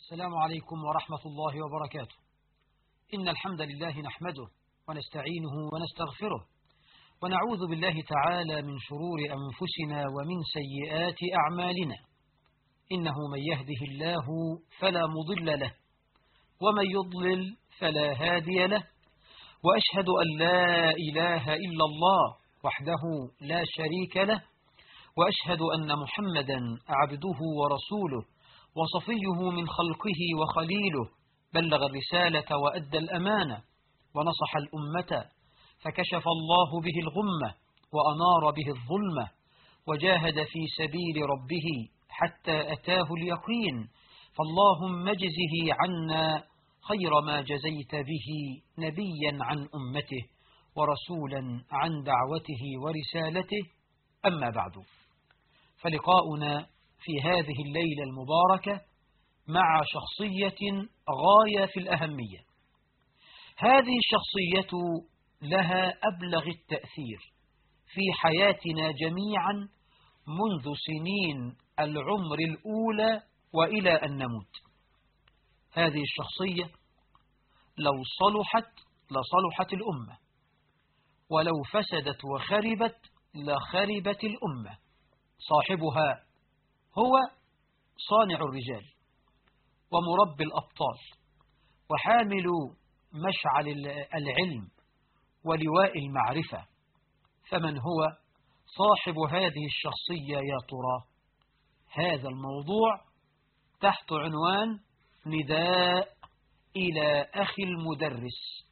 السلام عليكم ورحمة الله وبركاته إن الحمد لله نحمده ونستعينه ونستغفره ونعوذ بالله تعالى من شرور أنفسنا ومن سيئات أعمالنا إنه من يهده الله فلا مضل له ومن يضلل فلا هادي له وأشهد أن لا إله إلا الله وحده لا شريك له وأشهد أن محمدا عبده ورسوله وصفيه من خلقه وخليله بلغ الرسالة وأدى الأمانة ونصح الأمة فكشف الله به الغمة وأنار به الظلمة وجاهد في سبيل ربه حتى أتاه اليقين فاللهم اجزه عنا خير ما جزيت به نبيا عن أمته ورسولا عن دعوته ورسالته أما بعد فلقاؤنا في هذه الليلة المباركة مع شخصية غاية في الأهمية هذه الشخصية لها أبلغ التأثير في حياتنا جميعا منذ سنين العمر الأولى وإلى أن نموت هذه الشخصية لو صلحت لصلحت الأمة ولو فسدت وخربت لخربت الأمة صاحبها هو صانع الرجال ومربي الأبطال وحامل مشعل العلم ولواء المعرفة فمن هو صاحب هذه الشخصية يا ترى هذا الموضوع تحت عنوان نداء إلى أخي المدرس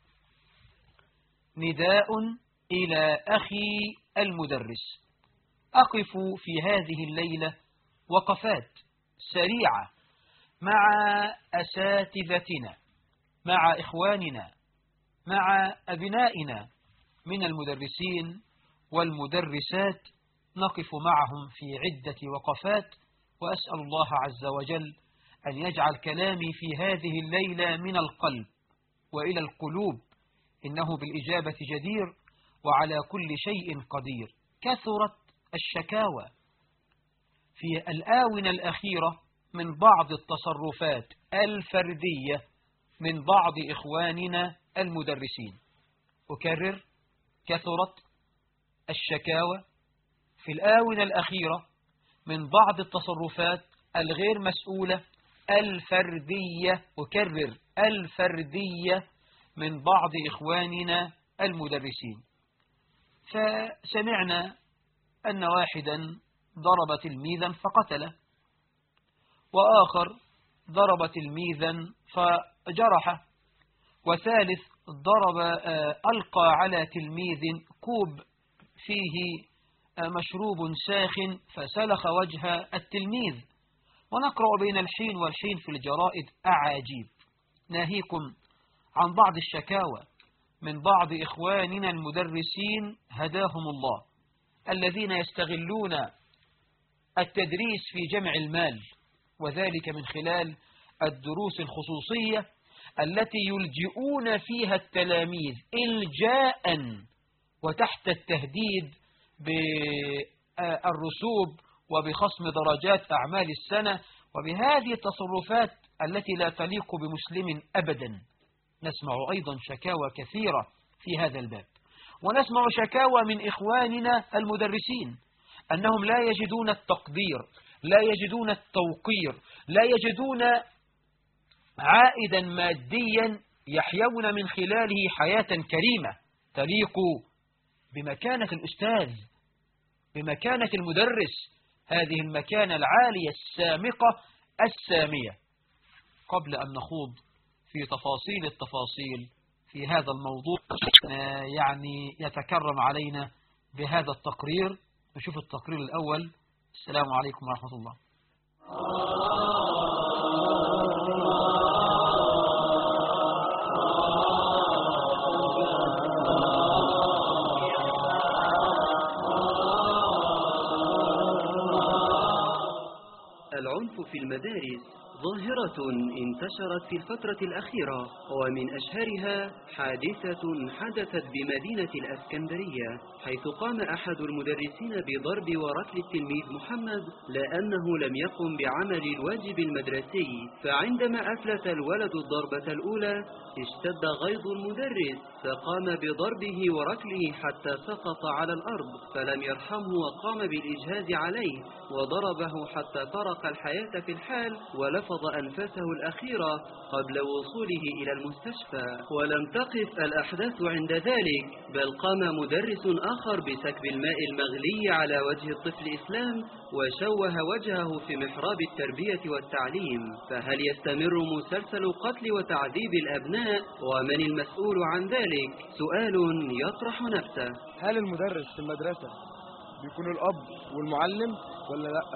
نداء إلى أخي المدرس أقف في هذه الليلة وقفات سريعة مع أساتذتنا مع إخواننا مع أبنائنا من المدرسين والمدرسات نقف معهم في عدة وقفات وأسأل الله عز وجل أن يجعل كلامي في هذه الليلة من القلب وإلى القلوب إنه بالإجابة جدير وعلى كل شيء قدير كثرت الشكاوى في الآونة الأخيرة من بعض التصرفات الفردية من بعض إخواننا المدرسين أكرر كثرت الشكاوى في الآونة الأخيرة من بعض التصرفات الغير مسؤولة الفردية أكرر الفردية من بعض إخواننا المدرسين فسمعنا أن واحدا ضرب تلميذا فقتله وآخر ضرب تلميذا فجرحه وثالث ضرب ألقى على تلميذ كوب فيه مشروب ساخن فسلخ وجه التلميذ ونقرأ بين الحين والحين في الجرائد أعاجيب ناهيكم عن بعض الشكاوى من بعض إخواننا المدرسين هداهم الله الذين يستغلون التدريس في جمع المال وذلك من خلال الدروس الخصوصية التي يلجئون فيها التلاميذ إلجاء وتحت التهديد بالرسوب وبخصم درجات أعمال السنة وبهذه التصرفات التي لا تليق بمسلم أبدا نسمع أيضا شكاوى كثيرة في هذا الباب ونسمع شكاوى من إخواننا المدرسين أنهم لا يجدون التقدير لا يجدون التوقير لا يجدون عائدا ماديا يحيون من خلاله حياة كريمة تليق بمكانة الأستاذ بمكانة المدرس هذه المكانة العالية السامقة السامية قبل أن نخوض في تفاصيل التفاصيل في هذا الموضوع يعني يتكرم علينا بهذا التقرير نشوف التقرير الأول السلام عليكم ورحمة الله العنف في المدارس ظاهرة انتشرت في الفترة الأخيرة ومن أشهرها حادثة حدثت بمدينة الأسكندرية حيث قام أحد المدرسين بضرب وركل التلميذ محمد لأنه لم يقم بعمل الواجب المدرسي فعندما أفلت الولد الضربة الأولى اشتد غيظ المدرس فقام بضربه وركله حتى سقط على الأرض فلم يرحمه وقام بالإجهاز عليه وضربه حتى فرق الحياة في الحال ولفظ أنفاسه الأخيرة قبل وصوله إلى المستشفى ولم تقف الأحداث عند ذلك بل قام مدرس آخر بسكب الماء المغلي على وجه الطفل إسلام وشوه وجهه في محراب التربية والتعليم فهل يستمر مسلسل قتل وتعذيب الأبناء ومن المسؤول عن ذلك سؤال يطرح نفسه هل المدرس في المدرسة بيكون الأب والمعلم ولا لأ؟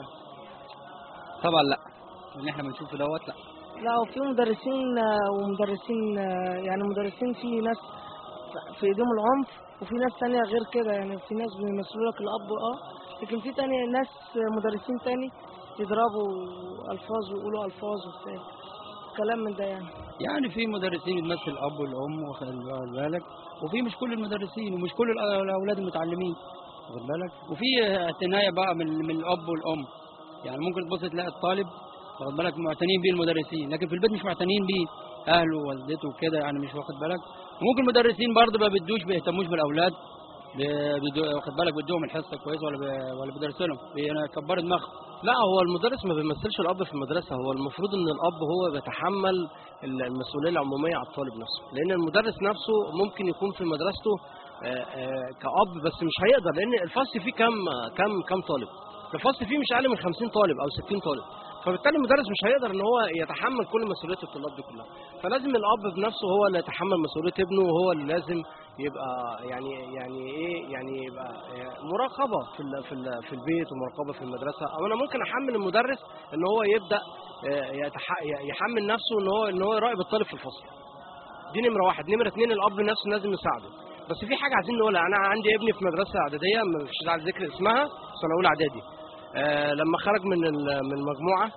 طبعا لا اللي احنا بنشوفه دوت لا لا وفي مدرسين آه، ومدرسين آه، يعني مدرسين في ناس في ايديهم العنف وفي ناس تانية غير كده يعني في ناس بيمثلوا لك الاب اه لكن في تاني ناس آه، مدرسين تاني يضربوا الفاظ ويقولوا الفاظ وبتاع كلام من ده يعني يعني في مدرسين بتمثل الاب والام واخد بالك وفي مش كل المدرسين ومش كل الأ- الاولاد المتعلمين واخد بالك وفي اعتنايه بقى من من الاب والام يعني ممكن تبص تلاقي الطالب واخد بالك معتنين بيه المدرسين لكن في البيت مش معتنين بيه اهله ووالدته وكده يعني مش واخد بالك ممكن المدرسين برضه ما بيدوش بيهتموش بالاولاد ب- بيدو- واخد بالك بيدوهم الحصه كويس ولا بي- ولا بيدرسوا لهم بيكبروا دماغهم لا هو المدرس ما بيمثلش الاب في المدرسه هو المفروض ان الاب هو بيتحمل المسؤوليه العموميه على الطالب نفسه لان المدرس نفسه ممكن يكون في مدرسته آه، آه، كاب بس مش هيقدر لان الفصل فيه كام كام كام طالب الفصل فيه مش اقل من 50 طالب او 60 طالب فبالتالي المدرس مش هيقدر ان هو يتحمل كل مسؤوليه الطلاب دي كلها فلازم الاب بنفسه هو اللي يتحمل مسؤوليه ابنه وهو اللي لازم يبقى يعني يعني ايه يعني يبقى مراقبه في ال في ال في البيت ومراقبه في المدرسه او انا ممكن احمل المدرس ان هو يبدا آه، يتح- يحمل نفسه ان هو ان هو يراقب الطالب في الفصل دي نمره واحد نمره اثنين الاب نفسه لازم يساعده بس في حاجه عايزين نقولها انا عندي ابني في مدرسه اعداديه مش عايز ذكر اسمها سنه اولى اعدادي آه لما خرج من ال- من المجموعه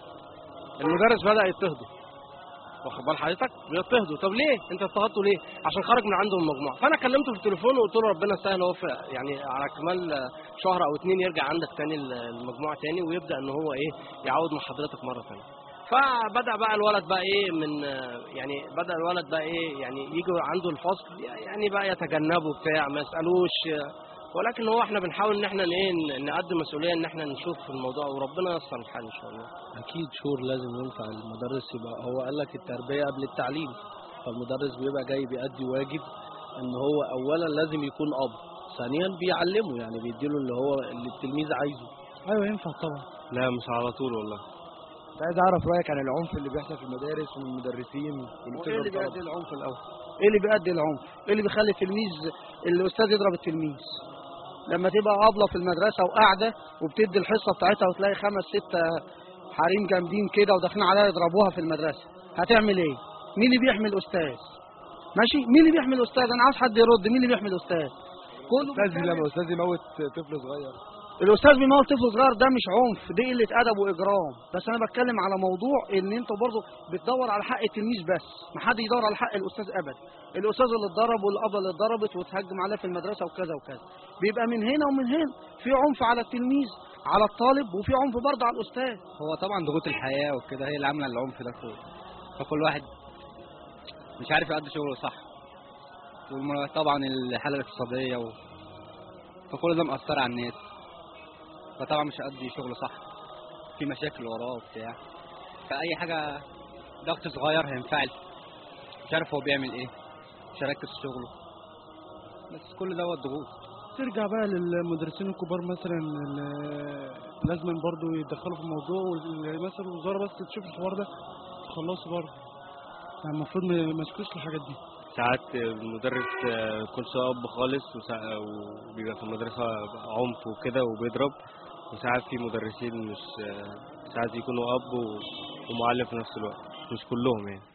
المدرس بدا يضطهده واخد بال حضرتك بيضطهده طب ليه انت اضطهدته ليه عشان خرج من عنده من المجموعه فانا كلمته في التليفون وقلت له ربنا يسهل هو في- يعني على كمال آه، شهر او اتنين يرجع عندك تاني ال- المجموعه تاني ويبدا ان هو ايه يعود مع حضرتك مره تانيه فبدا بقى الولد بقى ايه من آه، يعني بدا الولد بقى ايه يعني يجي عنده الفصل يعني بقى يتجنبه بتاع ما يسالوش آه، ولكن هو احنا بنحاول ان احنا ايه نقدم مسؤوليه ان احنا نشوف الموضوع وربنا ييسر الحال ان شاء الله اكيد شور لازم ينفع المدرس يبقى هو قال لك التربيه قبل التعليم فالمدرس بيبقى جاي بيأدي واجب ان هو اولا لازم يكون اب ثانيا بيعلمه يعني بيديله اللي هو اللي التلميذ عايزه أيوه ينفع طبعا لا مش على طول والله كنت عايز أعرف رأيك عن العنف اللي بيحصل في المدارس ومن المدرسين واللي ايه اللي بتضرب بيؤدي الطلبة. العنف الاول ايه اللي بيؤدي العنف ايه اللي بيخلي التلميذ الاستاذ يضرب التلميذ لما تبقى ابله في المدرسه وقاعده وبتدي الحصه بتاعتها وتلاقي خمس ست حريم جامدين كده وداخلين عليها يضربوها في المدرسه هتعمل ايه مين اللي بيحمي الاستاذ ماشي مين اللي بيحمي الاستاذ انا عاوز حد يرد مين اللي بيحمي الاستاذ كله أستاذ بيتكلم. لما أستاذ يموت طفل صغير الاستاذ بيموت طفل صغير ده مش عنف دي قله ادب واجرام بس انا بتكلم على موضوع ان انت برضه بتدور على حق التلميذ بس ما حد يدور على حق الاستاذ ابدا الاستاذ اللي اتضرب والابله اللي اتضربت وتهجم عليها في المدرسه وكذا وكذا بيبقى من هنا ومن هنا في عنف على التلميذ على الطالب وفي عنف برضه على الاستاذ هو طبعا ضغوط الحياه وكده هي اللي عامله العنف ده كله فكل واحد مش عارف يقضي شغله صح وطبعا الحاله الاقتصاديه و... فكل ده مأثر على الناس فطبعا مش هيقضي شغله صح في مشاكل وراه وبتاع فأي حاجة ضغط صغير هينفعل مش عارف هو بيعمل ايه مش هيركز في شغله بس كل دوت ضغوط ترجع بقى للمدرسين الكبار مثلا ال- لازم برضو يتدخلوا في الموضوع ومثلا الوزاره بس تشوف الحوار ده تخلصوا برضه يعني المفروض ما ما يسكتوش الحاجات دي ساعات المدرس يكون اب خالص وسا- وبيبقى في المدرسه عنف وكده وبيضرب وساعات في مدرسين مش ساعات يكونوا اب و- ومعلم في نفس الوقت مش كلهم يعني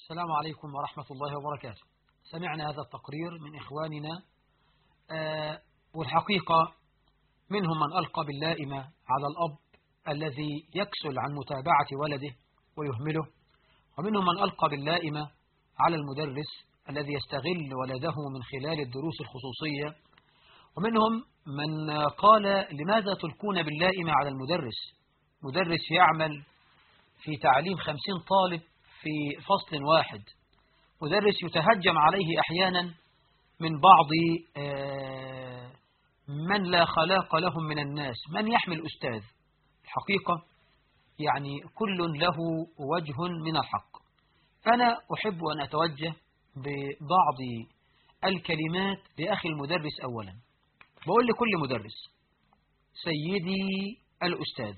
السلام عليكم ورحمة الله وبركاته سمعنا هذا التقرير من إخواننا آه والحقيقة منهم من ألقى باللائمة على الأب الذي يكسل عن متابعة ولده ويهمله ومنهم من ألقى باللائمة على المدرس الذي يستغل ولده من خلال الدروس الخصوصية ومنهم من قال لماذا تلقون باللائمة على المدرس مدرس يعمل في تعليم خمسين طالب في فصل واحد مدرس يتهجم عليه أحيانا من بعض آه، من لا خلاق لهم من الناس من يحمل أستاذ الحقيقة يعني كل له وجه من الحق فأنا أحب أن أتوجه ببعض الكلمات لأخي المدرس أولا بقول لكل مدرس سيدي الأستاذ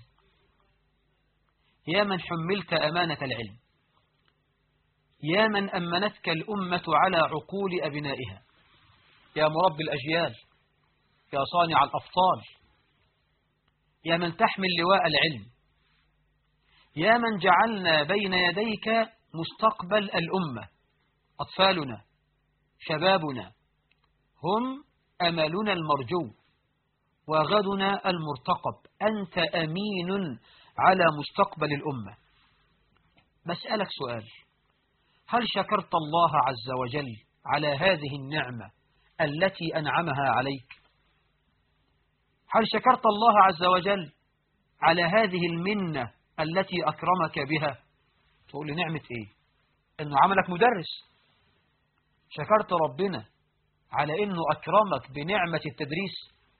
يا من حملت أمانة العلم يا من أمنتك الأمة على عقول أبنائها يا مربي الأجيال يا صانع الأبطال يا من تحمل لواء العلم يا من جعلنا بين يديك مستقبل الأمة أطفالنا شبابنا هم أملنا المرجو وغدنا المرتقب أنت أمين على مستقبل الأمة بسألك سؤال هل شكرت الله عز وجل على هذه النعمة التي أنعمها عليك هل شكرت الله عز وجل على هذه المنة التي أكرمك بها تقول لي نعمة إيه إنه عملك مدرس شكرت ربنا على إنه أكرمك بنعمة التدريس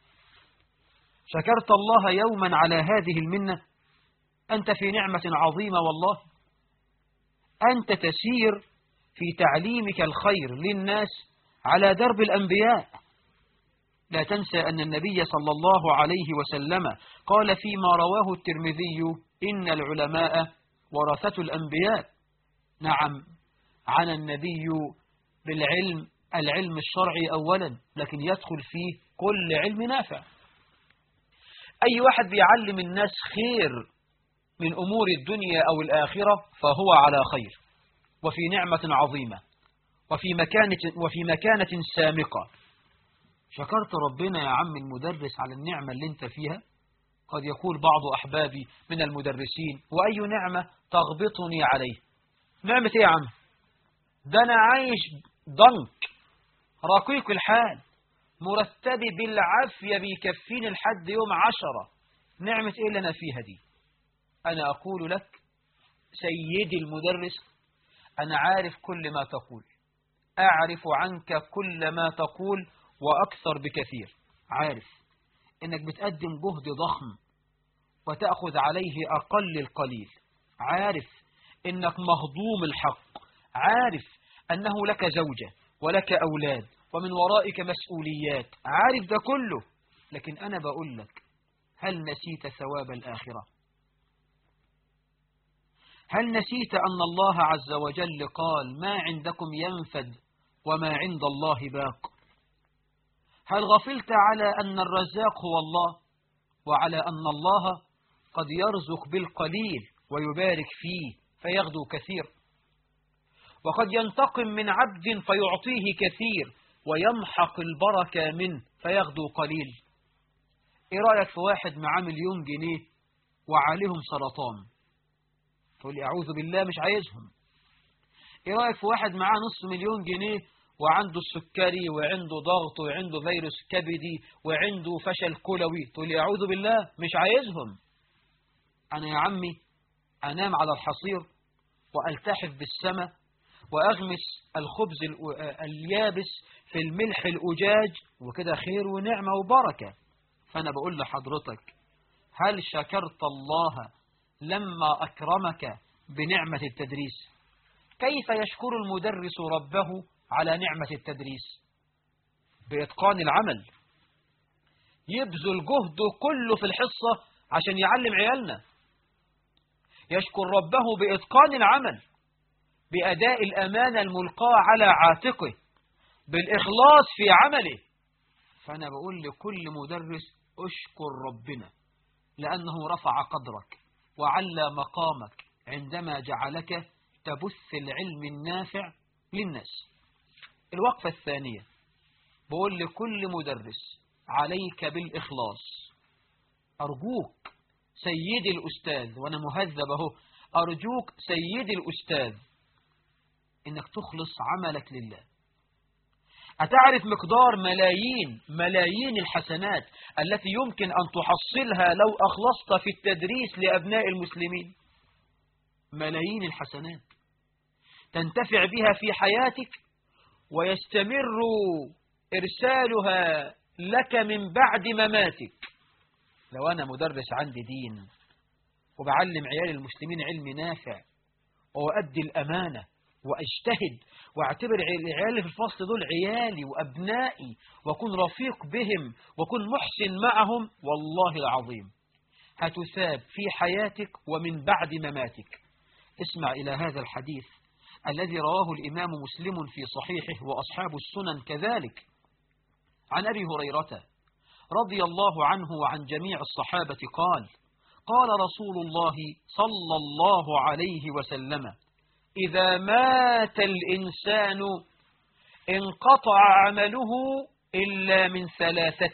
شكرت الله يوما على هذه المنة أنت في نعمة عظيمة والله أنت تسير في تعليمك الخير للناس على درب الأنبياء لا تنسى أن النبي صلى الله عليه وسلم قال فيما رواه الترمذي إن العلماء ورثة الأنبياء نعم عن النبي بالعلم العلم الشرعي أولا لكن يدخل فيه كل علم نافع أي واحد بيعلم الناس خير من أمور الدنيا أو الآخرة فهو على خير وفي نعمة عظيمة وفي مكانة, وفي مكانة سامقة شكرت ربنا يا عم المدرس على النعمة اللي انت فيها قد يقول بعض أحبابي من المدرسين وأي نعمة تغبطني عليه نعمة ايه يا عم ده أنا عايش ضنك رقيق الحال مرتبي بالعافية بيكفيني لحد يوم عشرة نعمة ايه اللي أنا فيها دي أنا أقول لك سيدي المدرس أنا عارف كل ما تقول أعرف عنك كل ما تقول وأكثر بكثير عارف إنك بتقدم جهد ضخم وتأخذ عليه أقل القليل عارف إنك مهضوم الحق عارف أنه لك زوجة ولك أولاد ومن ورائك مسؤوليات عارف ده كله لكن أنا بقول لك هل نسيت ثواب الآخرة هل نسيت أن الله عز وجل قال ما عندكم ينفد وما عند الله باق هل غفلت على أن الرزاق هو الله وعلى أن الله قد يرزق بالقليل ويبارك فيه فيغدو كثير وقد ينتقم من عبد فيعطيه كثير ويمحق البركة منه فيغدو قليل ايه رأيك في واحد معاه مليون جنيه وعليهم سرطان تقول لي أعوذ بالله مش عايزهم ايه رأيك في واحد معاه نص مليون جنيه وعنده السكري وعنده ضغط وعنده فيروس كبدي وعنده فشل كلوي تقول لي أعوذ بالله مش عايزهم أنا يا عمي أنام على الحصير وألتحف بالسماء وأغمس الخبز اليابس في الملح الأجاج وكده خير ونعمة وبركة فأنا بقول لحضرتك هل شكرت الله لما أكرمك بنعمة التدريس كيف يشكر المدرس ربه على نعمة التدريس بإتقان العمل يبذل جهده كله في الحصة عشان يعلم عيالنا يشكر ربه بإتقان العمل بأداء الأمانة الملقاة على عاتقه بالإخلاص في عمله فأنا بقول لكل مدرس أشكر ربنا لأنه رفع قدرك وعلى مقامك عندما جعلك تبث العلم النافع للناس الوقفة الثانية بقول لكل مدرس عليك بالإخلاص أرجوك سيدي الأستاذ وأنا مهذب أهو أرجوك سيدي الأستاذ إنك تخلص عملك لله أتعرف مقدار ملايين ملايين الحسنات التي يمكن أن تحصلها لو أخلصت في التدريس لأبناء المسلمين ملايين الحسنات تنتفع بها في حياتك ويستمر إرسالها لك من بعد مماتك لو أنا مدرس عندي دين وبعلم عيال المسلمين علم نافع وأؤدي الأمانة وأجتهد واعتبر العيال اللي في الفصل دول عيالي وأبنائي وأكون رفيق بهم وأكون محسن معهم والله العظيم هتثاب في حياتك ومن بعد مماتك اسمع إلى هذا الحديث الذي رواه الإمام مسلم في صحيحه وأصحاب السنن كذلك عن أبي هريرة رضي الله عنه وعن جميع الصحابة قال قال رسول الله صلى الله عليه وسلم إذا مات الإنسان انقطع عمله إلا من ثلاثة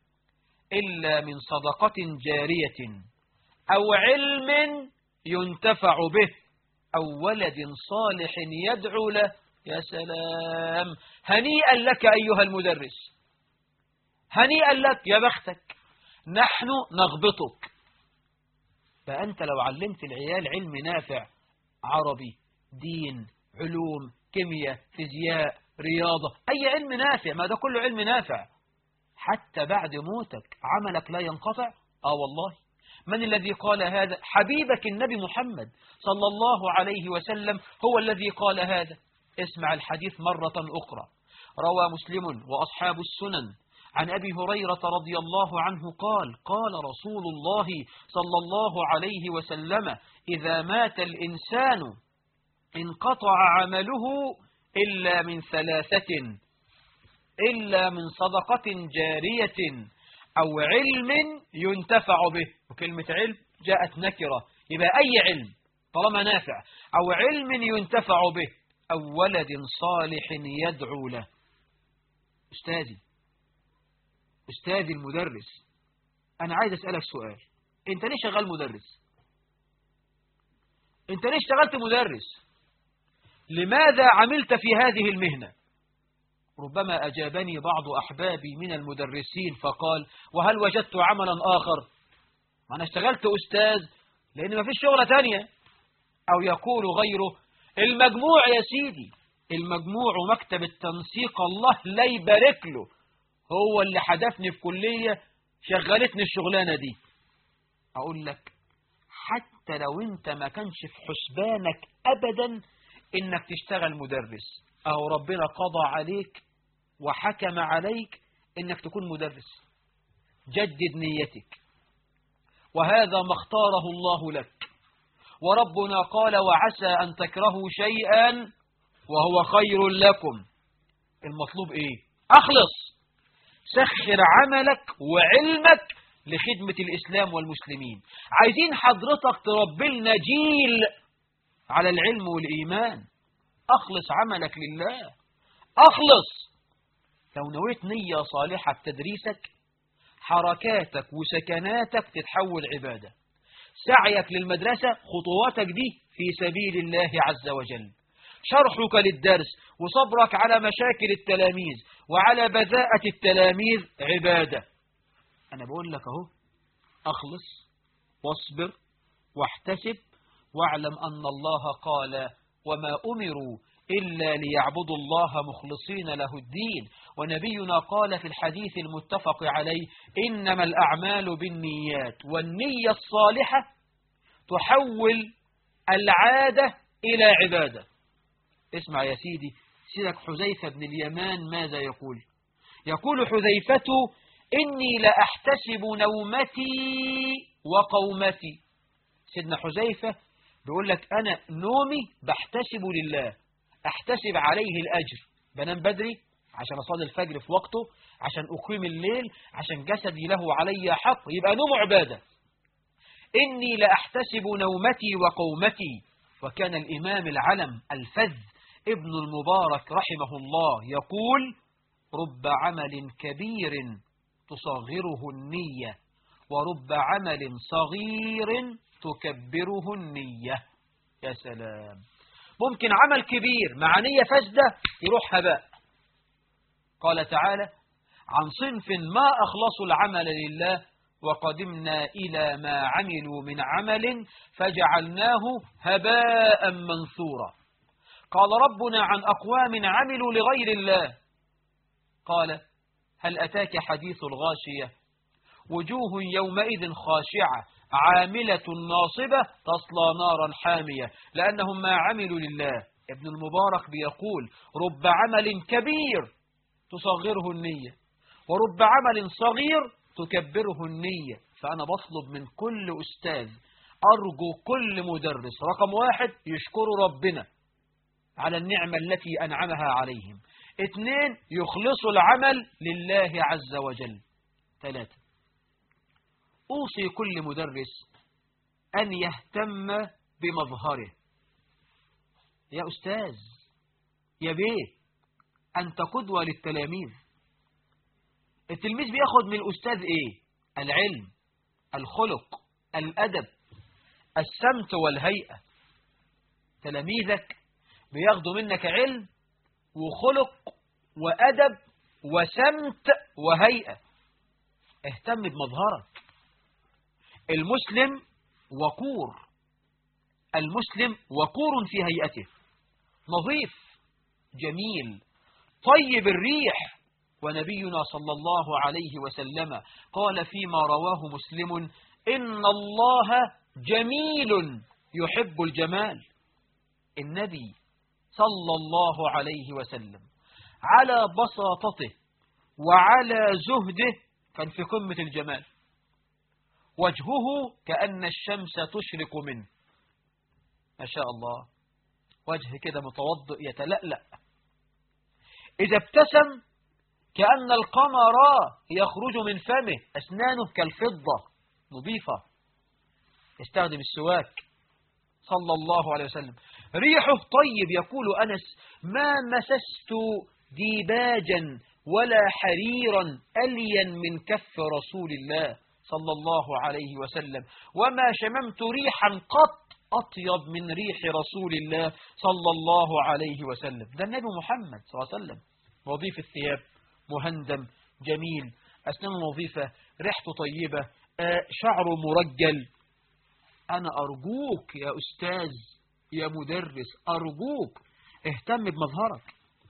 إلا من صدقة جارية أو علم ينتفع به أو ولد صالح يدعو له يا سلام هنيئا لك أيها المدرس هنيئا لك يا بختك نحن نغبطك فأنت لو علمت العيال علم نافع عربي دين علوم كيمياء فيزياء رياضة أي علم نافع ما ده كله علم نافع حتى بعد موتك عملك لا ينقطع آه والله من الذي قال هذا حبيبك النبي محمد صلى الله عليه وسلم هو الذي قال هذا اسمع الحديث مرة أخرى روى مسلم وأصحاب السنن عن أبي هريرة رضي الله عنه قال قال رسول الله صلى الله عليه وسلم إذا مات الإنسان انقطع عمله إلا من ثلاثة إلا من صدقة جارية أو علم ينتفع به وكلمة علم جاءت نكرة يبقى أي علم طالما نافع أو علم ينتفع به أو ولد صالح يدعو له أستاذي أستاذي المدرس أنا عايز أسألك سؤال أنت ليه شغال مدرس أنت ليه اشتغلت مدرس لماذا عملت في هذه المهنة ربما أجابني بعض أحبابي من المدرسين فقال وهل وجدت عملا آخر ما أنا اشتغلت أستاذ لأن ما فيش شغلة تانية أو يقول غيره المجموع يا سيدي المجموع ومكتب التنسيق الله لا يبارك له هو اللي حدفني في كلية شغلتني الشغلانة دي أقول لك حتى لو انت ما كانش في حسبانك أبدا انك تشتغل مدرس أو ربنا قضى عليك وحكم عليك انك تكون مدرس جدد نيتك وهذا ما اختاره الله لك وربنا قال وعسى أن تكرهوا شيئا وهو خير لكم المطلوب ايه اخلص سخر عملك وعلمك لخدمة الإسلام والمسلمين عايزين حضرتك تربي لنا جيل على العلم والإيمان أخلص عملك لله أخلص لو نويت نية صالحة في تدريسك حركاتك وسكناتك تتحول عبادة سعيك للمدرسة خطواتك دي في سبيل الله عز وجل شرحك للدرس وصبرك على مشاكل التلاميذ وعلى بذاءة التلاميذ عبادة أنا بقول لك أهو أخلص واصبر واحتسب واعلم أن الله قال وما أمروا إلا ليعبدوا الله مخلصين له الدين ونبينا قال في الحديث المتفق عليه إنما الأعمال بالنيات والنية الصالحة تحول العادة إلى عبادة اسمع يا سيدي سيدك حذيفة بن اليمان ماذا يقول يقول حذيفة إني لأحتسب نومتي وقومتي سيدنا حذيفة بيقول لك أنا نومي بحتسب لله أحتسب عليه الأجر بنام بدري عشان أصلي الفجر في وقته عشان أقيم الليل عشان جسدي له علي حق يبقى نوم عبادة إني لأحتسب نومتي وقومتي وكان الإمام العلم الفذ ابن المبارك رحمه الله يقول رب عمل كبير تصغره النية ورب عمل صغير تكبره النية يا سلام ممكن عمل كبير مع نية فاسدة يروح هباء قال تعالى عن صنف ما أخلصوا العمل لله وقدمنا إلى ما عملوا من عمل فجعلناه هباء منثورا قال ربنا عن أقوام عملوا لغير الله قال هل أتاك حديث الغاشية وجوه يومئذ خاشعة عاملة ناصبة تصلى نارا حامية لأنهم ما عملوا لله ابن المبارك بيقول رب عمل كبير تصغره النية ورب عمل صغير تكبره النية فأنا بطلب من كل أستاذ أرجو كل مدرس رقم واحد يشكر ربنا على النعمة التي أنعمها عليهم اثنين يخلصوا العمل لله عز وجل ثلاثة أوصي كل مدرس أن يهتم بمظهره يا أستاذ يا بيه أنت قدوة للتلاميذ التلميذ بياخد من الأستاذ إيه العلم الخلق الأدب السمت والهيئة تلاميذك بياخدوا منك علم وخلق وأدب وسمت وهيئة اهتم بمظهرك المسلم وقور المسلم وقور في هيئته نظيف جميل طيب الريح ونبينا صلى الله عليه وسلم قال فيما رواه مسلم إن الله جميل يحب الجمال النبي صلى الله عليه وسلم على بساطته وعلى زهده كان في قمة الجمال وجهه كأن الشمس تشرق منه ما شاء الله وجه كده متوضئ يتلألأ إذا ابتسم كأن القمر يخرج من فمه أسنانه كالفضة نظيفة يستخدم السواك صلى الله عليه وسلم ريحه طيب يقول أنس ما مسست ديباجا ولا حريرا ألين من كف رسول الله صلى الله عليه وسلم وما شممت ريحا قط أطيب من ريح رسول الله صلى الله عليه وسلم ده النبي محمد صلى الله عليه وسلم وظيف الثياب مهندم جميل أسنانه نظيفة ريحته طيبة آه شعره مرجل أنا أرجوك يا أستاذ يا مدرس أرجوك اهتم بمظهرك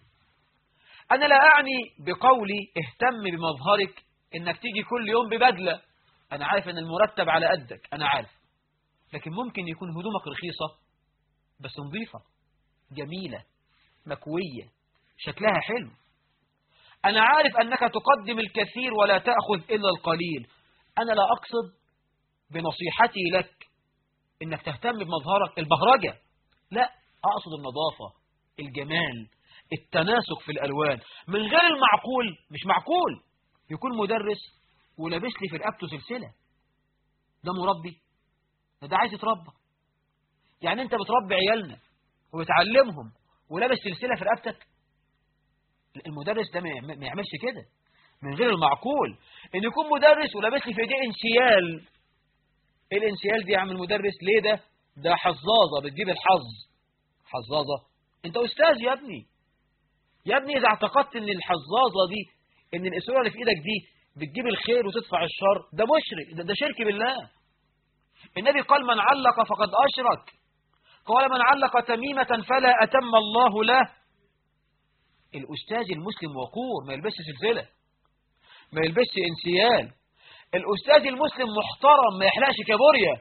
أنا لا أعني بقولي اهتم بمظهرك إنك تيجي كل يوم ببدلة أنا عارف أن المرتب على قدك أنا عارف لكن ممكن يكون هدومك رخيصة بس نظيفة جميلة مكوية شكلها حلو أنا عارف أنك تقدم الكثير ولا تأخذ إلا القليل أنا لا أقصد بنصيحتي لك إنك تهتم بمظهرك البهرجة لا أقصد النظافة الجمال التناسق في الألوان من غير المعقول مش معقول يكون مدرس ولابس لي في رقبته سلسلة ده مربي ده, ده عايز يتربى يعني انت بتربي عيالنا وبتعلمهم ولابس سلسلة في رقبتك المدرس ده ما يعملش كده من غير المعقول ان يكون مدرس ولابس لي في ايديه انسيال ايه الانسيال دي يا عم المدرس ليه ده ده حظاظة بتجيب الحظ حظاظة انت استاذ يا ابني يا ابني اذا اعتقدت ان الحظاظة دي ان الاسرة اللي في ايدك دي بتجيب الخير وتدفع الشر ده مشرك ده, ده شرك بالله النبي قال من علق فقد أشرك قال من علق تميمة فلا أتم الله له الأستاذ المسلم وقور ما يلبسش سلسلة ما يلبسش انسيال الأستاذ المسلم محترم ما يحلقش كابوريا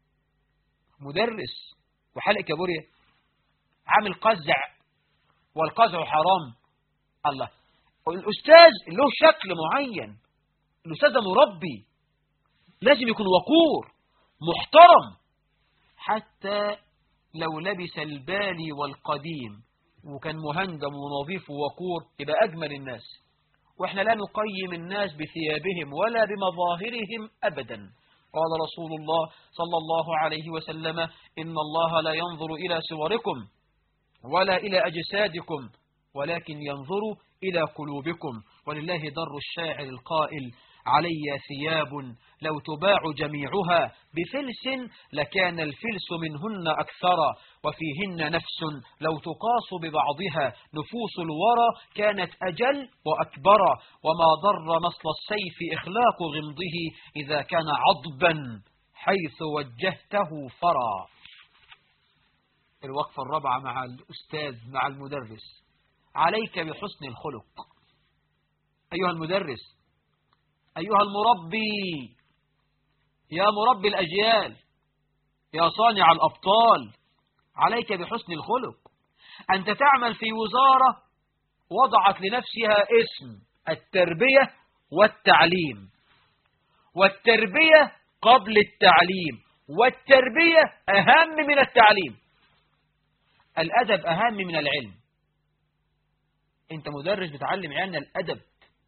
مدرس وحلق كابوريا عامل قزع والقزع حرام الله الأستاذ له شكل معين الأستاذ ده مربي لازم يكون وقور محترم حتى لو لبس البالي والقديم وكان مهندم ونظيف ووقور يبقى أجمل الناس وإحنا لا نقيم الناس بثيابهم ولا بمظاهرهم أبدا قال رسول الله صلى الله عليه وسلم إن الله لا ينظر إلى صوركم ولا إلى أجسادكم ولكن ينظر إلى قلوبكم ولله در الشاعر القائل علي ثياب لو تباع جميعها بفلس لكان الفلس منهن أكثر وفيهن نفس لو تقاس ببعضها نفوس الورى كانت أجل وأكبر وما ضر نصل السيف إخلاق غمضه إذا كان عضبا حيث وجهته فرى الوقفة الرابعة مع الأستاذ مع المدرس عليك بحسن الخلق أيها المدرس أيها المربي يا مربي الأجيال يا صانع الأبطال عليك بحسن الخلق أنت تعمل في وزارة وضعت لنفسها اسم التربية والتعليم والتربية قبل التعليم والتربية أهم من التعليم الأدب أهم من العلم أنت مدرس بتعلم عيالنا الأدب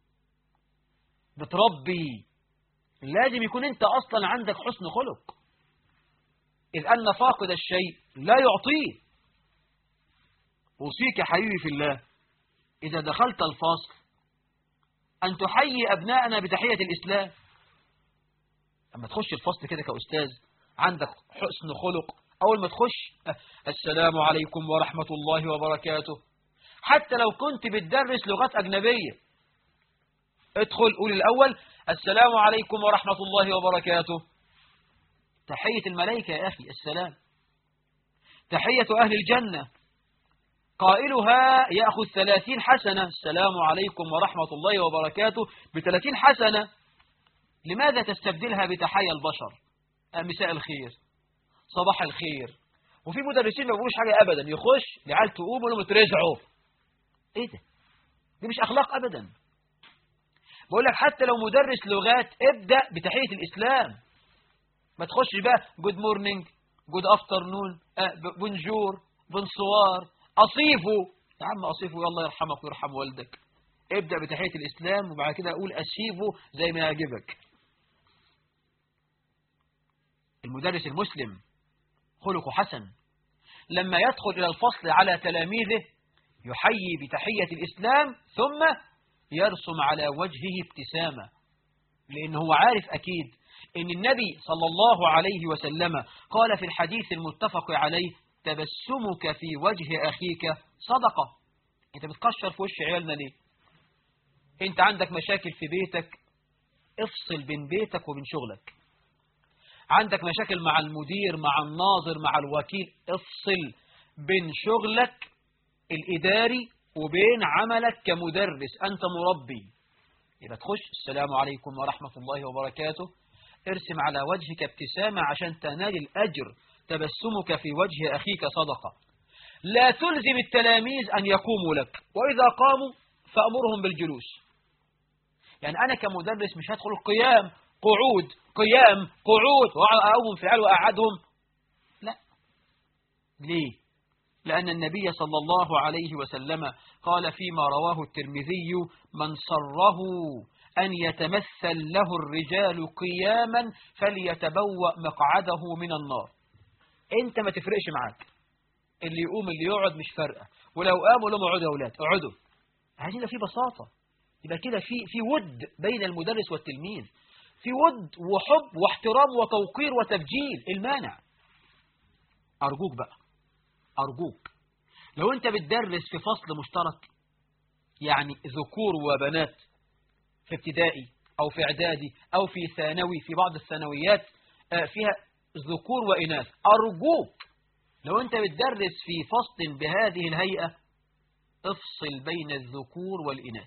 بتربي لازم يكون أنت أصلا عندك حسن خلق إذ أن فاقد الشيء لا يعطيه أوصيك حبيبي في الله إذا دخلت الفصل أن تحيي أبناءنا بتحية الإسلام أما تخش الفصل كده كأستاذ عندك حسن خلق أول ما تخش السلام عليكم ورحمة الله وبركاته حتى لو كنت بتدرس لغات أجنبية ادخل قول الأول السلام عليكم ورحمة الله وبركاته تحية الملائكة يا أخي السلام تحية أهل الجنة قائلها يأخذ ثلاثين حسنة السلام عليكم ورحمة الله وبركاته بثلاثين حسنة لماذا تستبدلها بتحية البشر مساء الخير صباح الخير وفي مدرسين ما بيقولوش حاجة أبدا يخش العيال تقوم ولهم ترزعوا إيه ده دي مش أخلاق أبدا بقول لك حتى لو مدرس لغات ابدأ بتحية الإسلام ما تخش بقى جود مورنينج جود افترنون بونجور بونسوار أصيفه يا عم أصيفه يلا يرحمك ويرحم والدك ابدأ بتحية الإسلام وبعد كده أقول أسيفه زي ما يعجبك المدرس المسلم خلقه حسن لما يدخل إلى الفصل على تلاميذه يحيي بتحية الإسلام ثم يرسم على وجهه ابتسامة لأنه هو عارف أكيد إن النبي صلى الله عليه وسلم قال في الحديث المتفق عليه تبسمك في وجه أخيك صدقة أنت بتكشر في وش عيالنا ليه أنت عندك مشاكل في بيتك افصل بين بيتك وبين شغلك عندك مشاكل مع المدير مع الناظر مع الوكيل افصل بين شغلك الإداري وبين عملك كمدرس أنت مربي يبقى تخش السلام عليكم ورحمة الله وبركاته ارسم على وجهك ابتسامة عشان تنال الأجر تبسمك في وجه أخيك صدقة لا تلزم التلاميذ أن يقوموا لك وإذا قاموا فأمرهم بالجلوس يعني أنا كمدرس مش هدخل القيام قعود قيام قعود وأقوم فعل وأقعدهم لا ليه لأن النبي صلى الله عليه وسلم قال فيما رواه الترمذي من صره أن يتمثل له الرجال قياما فليتبوأ مقعده من النار انت ما تفرقش معاك اللي يقوم اللي يقعد مش فارقه ولو قاموا لهم اقعدوا يا اولاد اقعدوا عايزين في بساطه يبقى كده في في ود بين المدرس والتلميذ في ود وحب واحترام وتوقير وتبجيل المانع ارجوك بقى ارجوك لو انت بتدرس في فصل مشترك يعني ذكور وبنات في ابتدائي او في اعدادي او في ثانوي في بعض الثانويات فيها ذكور وإناث أرجوك لو أنت بتدرس في فصل بهذه الهيئة افصل بين الذكور والإناث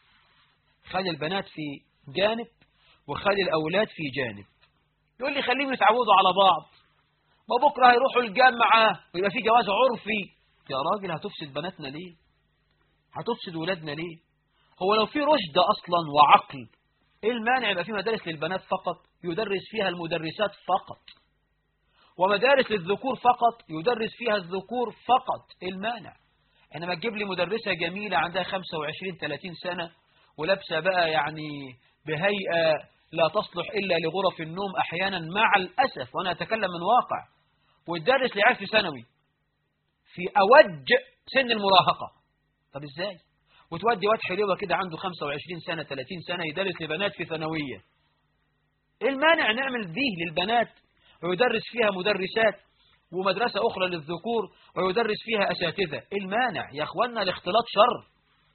خلي البنات في جانب وخلي الأولاد في جانب يقول لي خليهم يتعودوا على بعض ما بكرة هيروحوا الجامعة ويبقى في جواز عرفي يا راجل هتفسد بناتنا ليه هتفسد ولادنا ليه هو لو في رشد أصلا وعقل ايه المانع يبقى في مدارس للبنات فقط يدرس فيها المدرسات فقط ومدارس للذكور فقط يدرس فيها الذكور فقط ايه المانع انما تجيب لي مدرسة جميلة عندها 25 30 سنة ولابسة بقى يعني بهيئة لا تصلح إلا لغرف النوم أحيانا مع الأسف وأنا أتكلم من واقع وتدرس لعيال في ثانوي في أوج سن المراهقة طب إزاي وتودي واد حلوة كده عنده 25 سنة 30 سنة يدرس لبنات في ثانوية إيه المانع نعمل دي للبنات ويدرس فيها مدرسات ومدرسة أخرى للذكور ويدرس فيها أساتذة إيه المانع يا أخوانا الاختلاط شر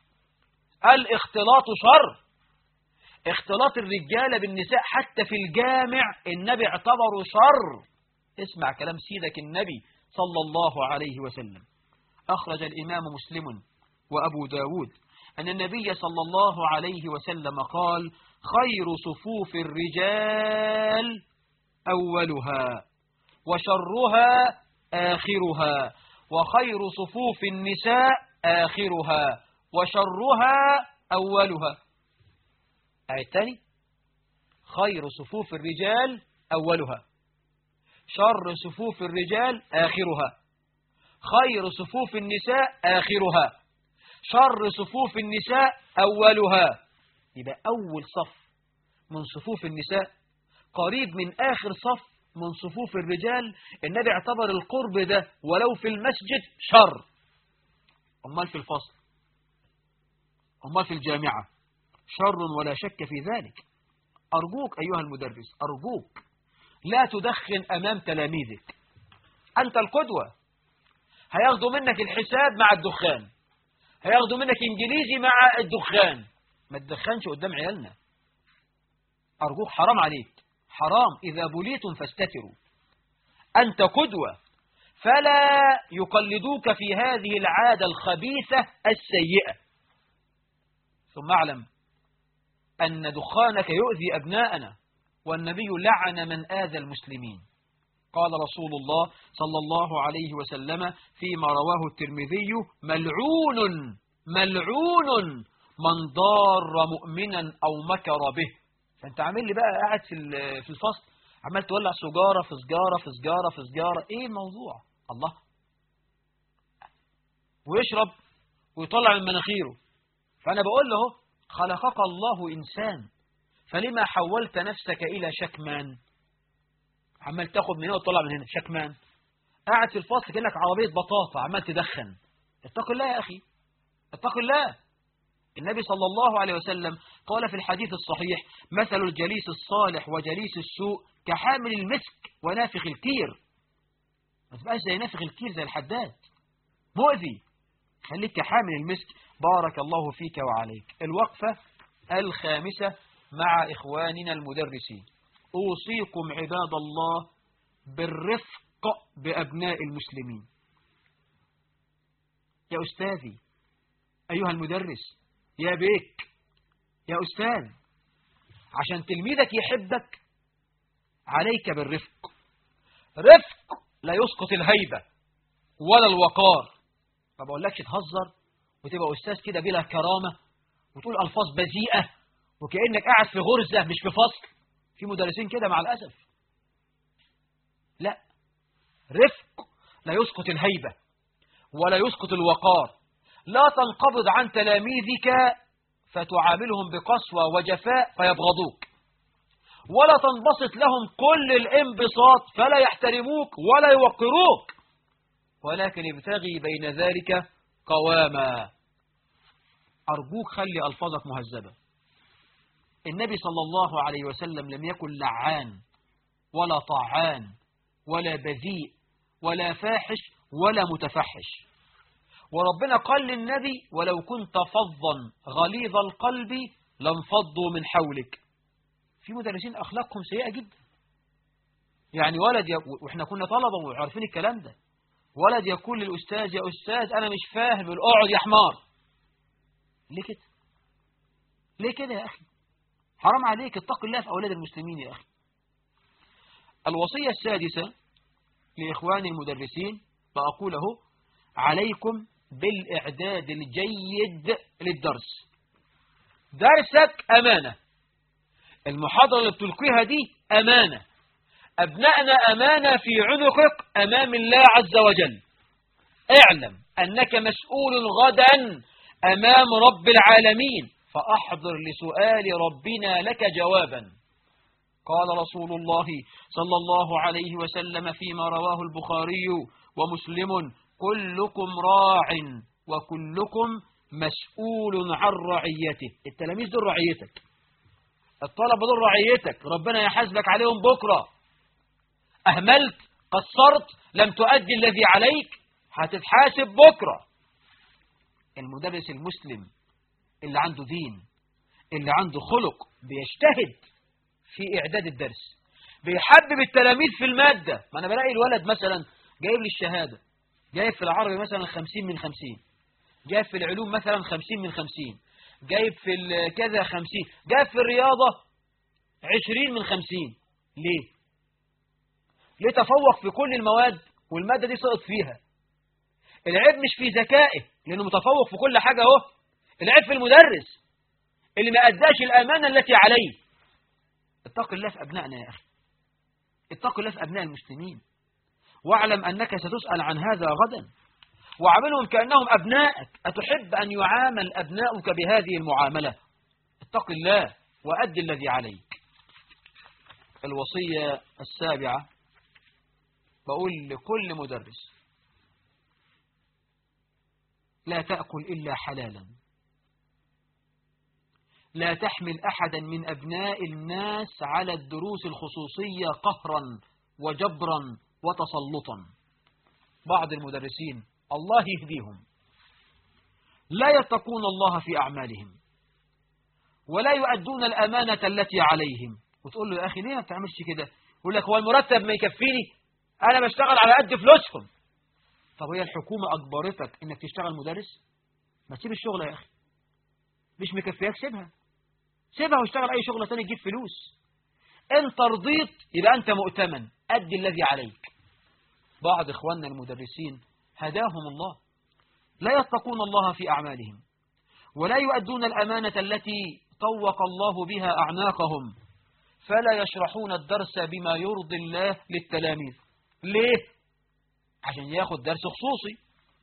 الاختلاط شر اختلاط الرجال بالنساء حتى في الجامع النبي اعتبره شر اسمع كلام سيدك النبي صلى الله عليه وسلم أخرج الإمام مسلم وأبو داود أن النبي صلى الله عليه وسلم قال خير صفوف الرجال أولها وشرها آخرها وخير صفوف النساء آخرها وشرها أولها الثاني خير صفوف الرجال أولها شر صفوف الرجال آخرها خير صفوف النساء آخرها شر صفوف النساء أولها يبقى أول صف من صفوف النساء قريب من آخر صف من صفوف الرجال النبي اعتبر القرب ده ولو في المسجد شر أمال في الفصل أمال في الجامعة شر ولا شك في ذلك أرجوك أيها المدرس أرجوك لا تدخن أمام تلاميذك أنت القدوة هياخدوا منك الحساب مع الدخان هياخدوا منك إنجليزي مع الدخان ما تدخنش قدام عيالنا أرجوك حرام عليك حرام إذا بليتم فاستتروا أنت قدوة فلا يقلدوك في هذه العادة الخبيثة السيئة ثم اعلم أن دخانك يؤذي أبناءنا والنبي لعن من آذى المسلمين قال رسول الله صلى الله عليه وسلم فيما رواه الترمذي ملعون ملعون من ضار مؤمنا أو مكر به فأنت عامل لي بقى قاعد في في الفصل عمال تولع سجارة في سجارة في سجارة في سجارة إيه الموضوع الله ويشرب ويطلع من مناخيره فأنا بقول له خلقك الله إنسان فلما حولت نفسك إلى شكمان عمال تاخد من هنا وتطلع من هنا شكمان قاعد في الفصل كأنك عربية بطاطا عمال تدخن اتق الله يا أخي اتق الله النبي صلى الله عليه وسلم قال في الحديث الصحيح مثل الجليس الصالح وجليس السوء كحامل المسك ونافخ الكير ما تبقاش زي نافخ الكير زي الحداد مؤذي خليك كحامل المسك بارك الله فيك وعليك الوقفة الخامسة مع إخواننا المدرسين أوصيكم عباد الله بالرفق بأبناء المسلمين يا أستاذي أيها المدرس يا بيك يا أستاذ عشان تلميذك يحبك عليك بالرفق رفق لا يسقط الهيبة ولا الوقار ما بقولكش تهزر وتبقى أستاذ كده بلا كرامة وتقول ألفاظ بذيئة وكأنك قاعد في غرزة مش في فصل في مدرسين كده مع الأسف لا رفق لا يسقط الهيبة ولا يسقط الوقار لا تنقبض عن تلاميذك فتعاملهم بقسوة وجفاء فيبغضوك ولا تنبسط لهم كل الانبساط فلا يحترموك ولا يوقروك ولكن ابتغي بين ذلك قواما أرجوك خلي ألفاظك مهذبة النبي صلى الله عليه وسلم لم يكن لعان ولا طعان ولا بذيء ولا فاحش ولا متفحش وربنا قال للنبي ولو كنت فظا غليظ القلب لانفضوا من حولك في مدرسين أخلاقهم سيئة جدا يعني ولد ي... وإحنا كنا طلبة وعارفين الكلام ده ولد يقول للأستاذ يا أستاذ أنا مش فاهم اقعد يا حمار ليه كده ليه كده يا أخي حرام عليك اتق الله في أولاد المسلمين يا أخي الوصية السادسة لإخواني المدرسين فأقوله عليكم بالإعداد الجيد للدرس درسك أمانة المحاضرة اللي بتلقيها دي أمانة أبنائنا أمانة في عنقك أمام الله عز وجل اعلم أنك مسؤول غدا أمام رب العالمين فأحضر لسؤال ربنا لك جوابا قال رسول الله صلى الله عليه وسلم فيما رواه البخاري ومسلم كلكم راع وكلكم مسؤول عن رعيته التلاميذ دول رعيتك الطلبة دول رعيتك ربنا يحاسبك عليهم بكرة أهملت قصرت لم تؤدي الذي عليك هتتحاسب بكرة المدرس المسلم اللي عنده دين اللي عنده خلق بيجتهد في إعداد الدرس بيحبب التلاميذ في المادة ما أنا بلاقي الولد مثلا جايب لي الشهادة جايب في العربي مثلا خمسين من خمسين جايب في العلوم مثلا خمسين من خمسين جايب في كذا خمسين جايب في الرياضة عشرين من خمسين ليه ليه تفوق في كل المواد والمادة دي سقط فيها العيب مش في ذكائه لأنه متفوق في كل حاجة اهو العيب في المدرس اللي ما أداش الأمانة التي عليه اتق الله في أبنائنا يا أخي اتق الله في أبناء المسلمين واعلم أنك ستسأل عن هذا غدا وعاملهم كأنهم أبنائك أتحب أن يعامل أبناؤك بهذه المعاملة اتق الله وأد الذي عليك الوصية السابعة بقول لكل مدرس لا تأكل إلا حلالا لا تحمل أحدا من أبناء الناس على الدروس الخصوصية قهرا وجبرا وتسلطا بعض المدرسين الله يهديهم لا يتقون الله في أعمالهم ولا يؤدون الأمانة التي عليهم وتقول له يا أخي ليه ما بتعملش كده يقول لك هو المرتب ما يكفيني أنا بشتغل على قد فلوسهم طب هي الحكومة أجبرتك إنك تشتغل مدرس ما تسيب الشغل يا أخي مش مكفياك سيبها سيبها واشتغل أي شغلة تاني تجيب فلوس انت رضيت يبقى أنت مؤتمن أدي الذي عليك بعض إخواننا المدرسين هداهم الله لا يتقون الله في أعمالهم ولا يؤدون الأمانة التي طوق الله بها أعناقهم فلا يشرحون الدرس بما يرضي الله للتلاميذ ليه؟ عشان ياخد درس خصوصي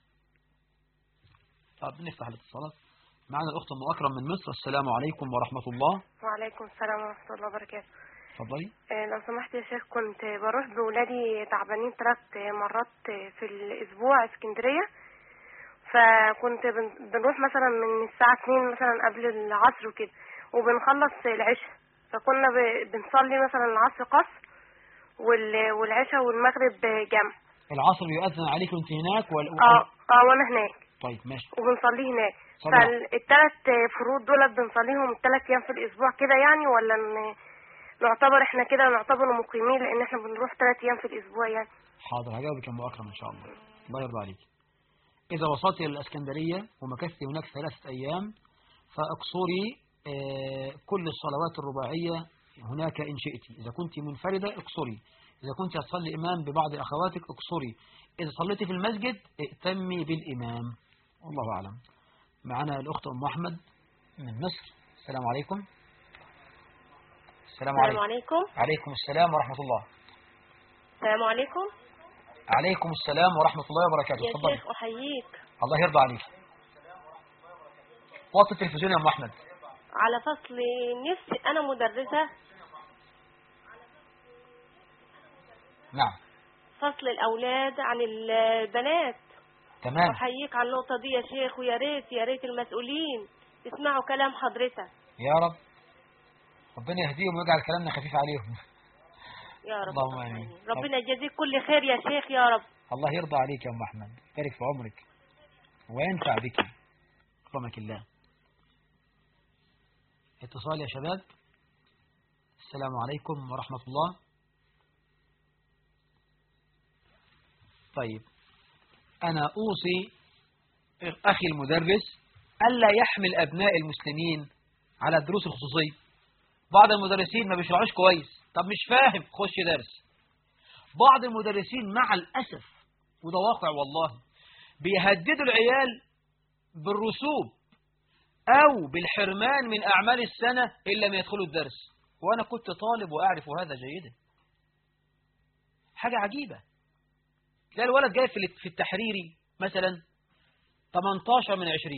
طب نفتح الاتصالات معنا الأخت أم أكرم من مصر السلام عليكم ورحمة الله وعليكم السلام ورحمة الله وبركاته اتفضلي آه، لو سمحت يا شيخ كنت بروح بولادي تعبانين ثلاث مرات في الأسبوع اسكندرية فكنت بن- بنروح مثلا من الساعة 2 مثلا قبل العصر وكده وبنخلص العشاء فكنا ب- بنصلي مثلا العصر قصر وال- والعشاء والمغرب جمع العصر يؤذن عليك وانت هناك ولا اه اه وانا هناك طيب ماشي وبنصليه هناك صلي على- فالثلاث فروض دول بنصليهم الثلاث ايام في الاسبوع كده يعني ولا ن- نعتبر احنا كده نعتبر مقيمين لان احنا بنروح ثلاث ايام في الاسبوع يعني حاضر هجاوبك يا أم أكرم إن شاء الله الله يرضى عليك إذا وصلت إلى الإسكندرية ومكثت هناك ثلاثة أيام فاقصري آه، كل الصلوات الرباعية هناك إن شئت إذا كنت منفردة اقصري إذا كنت هتصلي إمام ببعض أخواتك اقصري إذا صليت في المسجد ائتمي بالإمام والله أعلم معنا الأخت أم أحمد من مصر السلام عليكم السلام عليكم عليكم عليكم السلام ورحمة الله السلام عليكم عليكم السلام ورحمة الله وبركاته يا اتفضلي شيخ احييك الله يرضى عليك وطي التلفزيون يا ام احمد على فصل نفسي انا مدرسة نعم فصل الاولاد عن البنات تمام احييك على النقطة دي يا شيخ ويا ريت يا ريت المسؤولين يسمعوا كلام حضرتك يا رب ربنا يهديهم ويجعل كلامنا خفيف عليهم يا رب اللهم آمين. ربنا يجازيك كل خير يا شيخ يا رب الله يرضى عليك يا ام احمد يبارك في عمرك وينفع بك اكرمك الله اتصال يا شباب السلام عليكم ورحمة الله طيب أنا أوصي أخي المدرس ألا يحمل أبناء المسلمين على الدروس الخصوصية بعض المدرسين ما بيشرحوش كويس طب مش فاهم خش درس بعض المدرسين مع الأسف وده واقع والله بيهددوا العيال بالرسوب أو بالحرمان من أعمال السنة إلا ما يدخلوا الدرس وأنا كنت طالب وأعرف هذا جيدا حاجة عجيبة تلاقي الولد جاي في في التحريري مثلا 18 من 20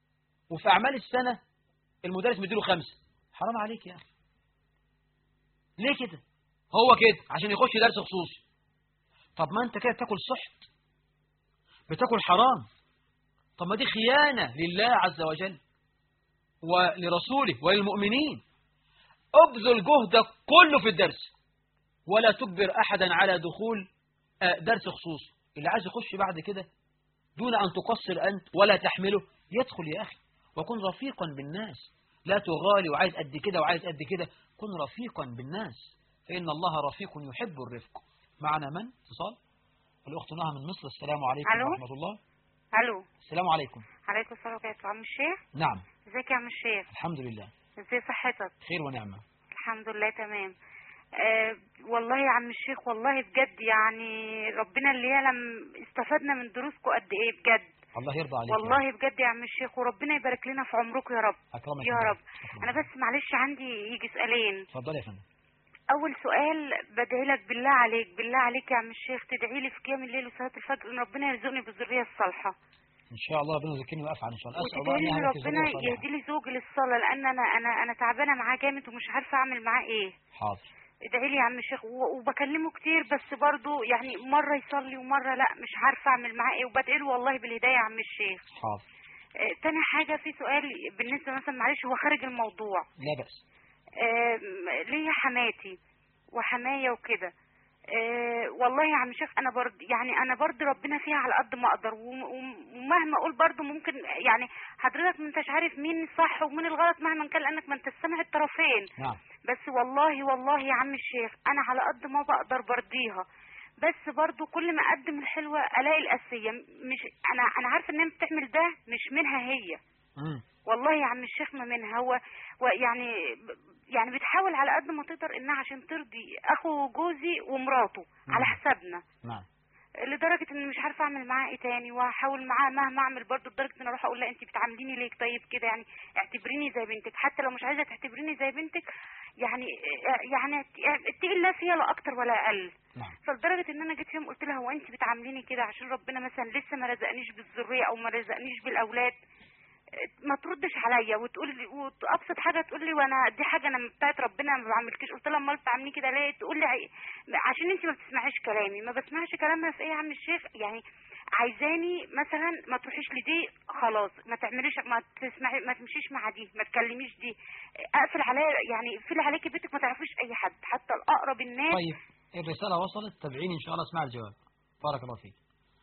وفي أعمال السنة المدرس مديله خمسة حرام عليك يا أخي ليه كده هو كده عشان يخش درس خصوصي طب ما انت كده بتاكل سحت بتاكل حرام طب ما دي خيانة لله عز وجل ولرسوله وللمؤمنين ابذل جهدك كله في الدرس ولا تجبر أحدا على دخول آه، درس خصوصي اللي عايز يخش بعد كده دون أن تقصر أنت ولا تحمله يدخل يا أخي وكن رفيقا بالناس لا تغالي وعايز قد كده وعايز قد كده كن رفيقا بالناس فإن الله رفيق يحب الرفق معنا من؟ اتصال الأخت نهى من مصر السلام عليكم ألو؟ ورحمة الله الو السلام عليكم عليكم السلام ورحمه عم الشيخ نعم ازيك يا عم الشيخ الحمد لله ازاي صحتك خير ونعمة الحمد لله تمام آه والله يا عم الشيخ والله بجد يعني ربنا اللي يعلم استفدنا من دروسكم قد ايه بجد الله يرضى عليك يا رب. والله بجد يا عم الشيخ وربنا يبارك لنا في عمركم يا رب أكرمك يا الله. رب انا بس معلش عندي يجي سؤالين اتفضل يا فندم اول سؤال بدعي لك بالله عليك بالله عليك يا عم الشيخ تدعي لي في قيام الليل وصلاه الفجر ان ربنا يرزقني بالذريه الصالحه إن شاء الله ربنا يذكرني وأفعل إن شاء الله أسأل الله وتدعي أن لي يهلك ربنا ذرية صالحة. يهدي لي زوج للصلاه لان انا انا انا تعبانه معاه جامد ومش عارفه اعمل معاه ايه حاضر ادعي لي يا عم الشيخ و- وبكلمه كتير بس برضه يعني مرة يصلي ومرة لا مش عارفة اعمل معاه ايه وبدعي له والله بالهداية يا عم الشيخ حاضر آه تاني حاجة في سؤال بالنسبة مثلا معلش هو خارج الموضوع لا بأس آه م- ليا حماتي وحماية وكده آه والله يا عم شيخ انا برضه يعني انا برضه ربنا فيها على قد ما اقدر وم- وم- ومهما اقول برضه ممكن يعني حضرتك ما انتش عارف مين الصح ومين الغلط مهما كان لانك ما انت سامع الطرفين نعم بس والله والله يا عم الشيخ انا على قد ما بقدر برضيها بس برضو كل ما اقدم الحلوه الاقي القاسيه مش انا انا عارفه ان هي بتعمل ده مش منها هي مم. والله يا عم الشيخ ما منها هو ويعني يعني بتحاول على قد ما تقدر انها عشان ترضي اخو جوزي ومراته على حسابنا نعم لدرجه ان مش عارفه اعمل معاه ايه تاني وهحاول معاه مهما اعمل برضه لدرجه ان اروح اقول لها انت بتعامليني ليه طيب كده يعني اعتبريني زي بنتك حتى لو مش عايزه تعتبريني زي بنتك يعني يعني اتقي الله فيها لا اكتر ولا اقل نعم فلدرجه ان انا جيت يوم قلت لها هو انت بتعامليني كده عشان ربنا مثلا لسه ما رزقنيش بالذريه او ما رزقنيش بالاولاد ما تردش عليا وتقول لي وابسط حاجه تقول لي وانا دي حاجه انا بتاعت ربنا ما بعملكش قلت لها امال بتعامليني كده ليه تقول لي عي- عشان انت ما بتسمعيش كلامي ما بسمعش كلامها في ايه يا عم الشيخ يعني عايزاني مثلا ما تروحيش لدي خلاص ما تعمليش ما تسمعي ما تمشيش مع دي ما تكلميش دي اقفل عليا يعني اقفلي عليكي بيتك ما تعرفيش اي حد حتى الاقرب الناس طيب الرسالة وصلت تابعيني إن شاء الله اسمع الجواب بارك الله فيك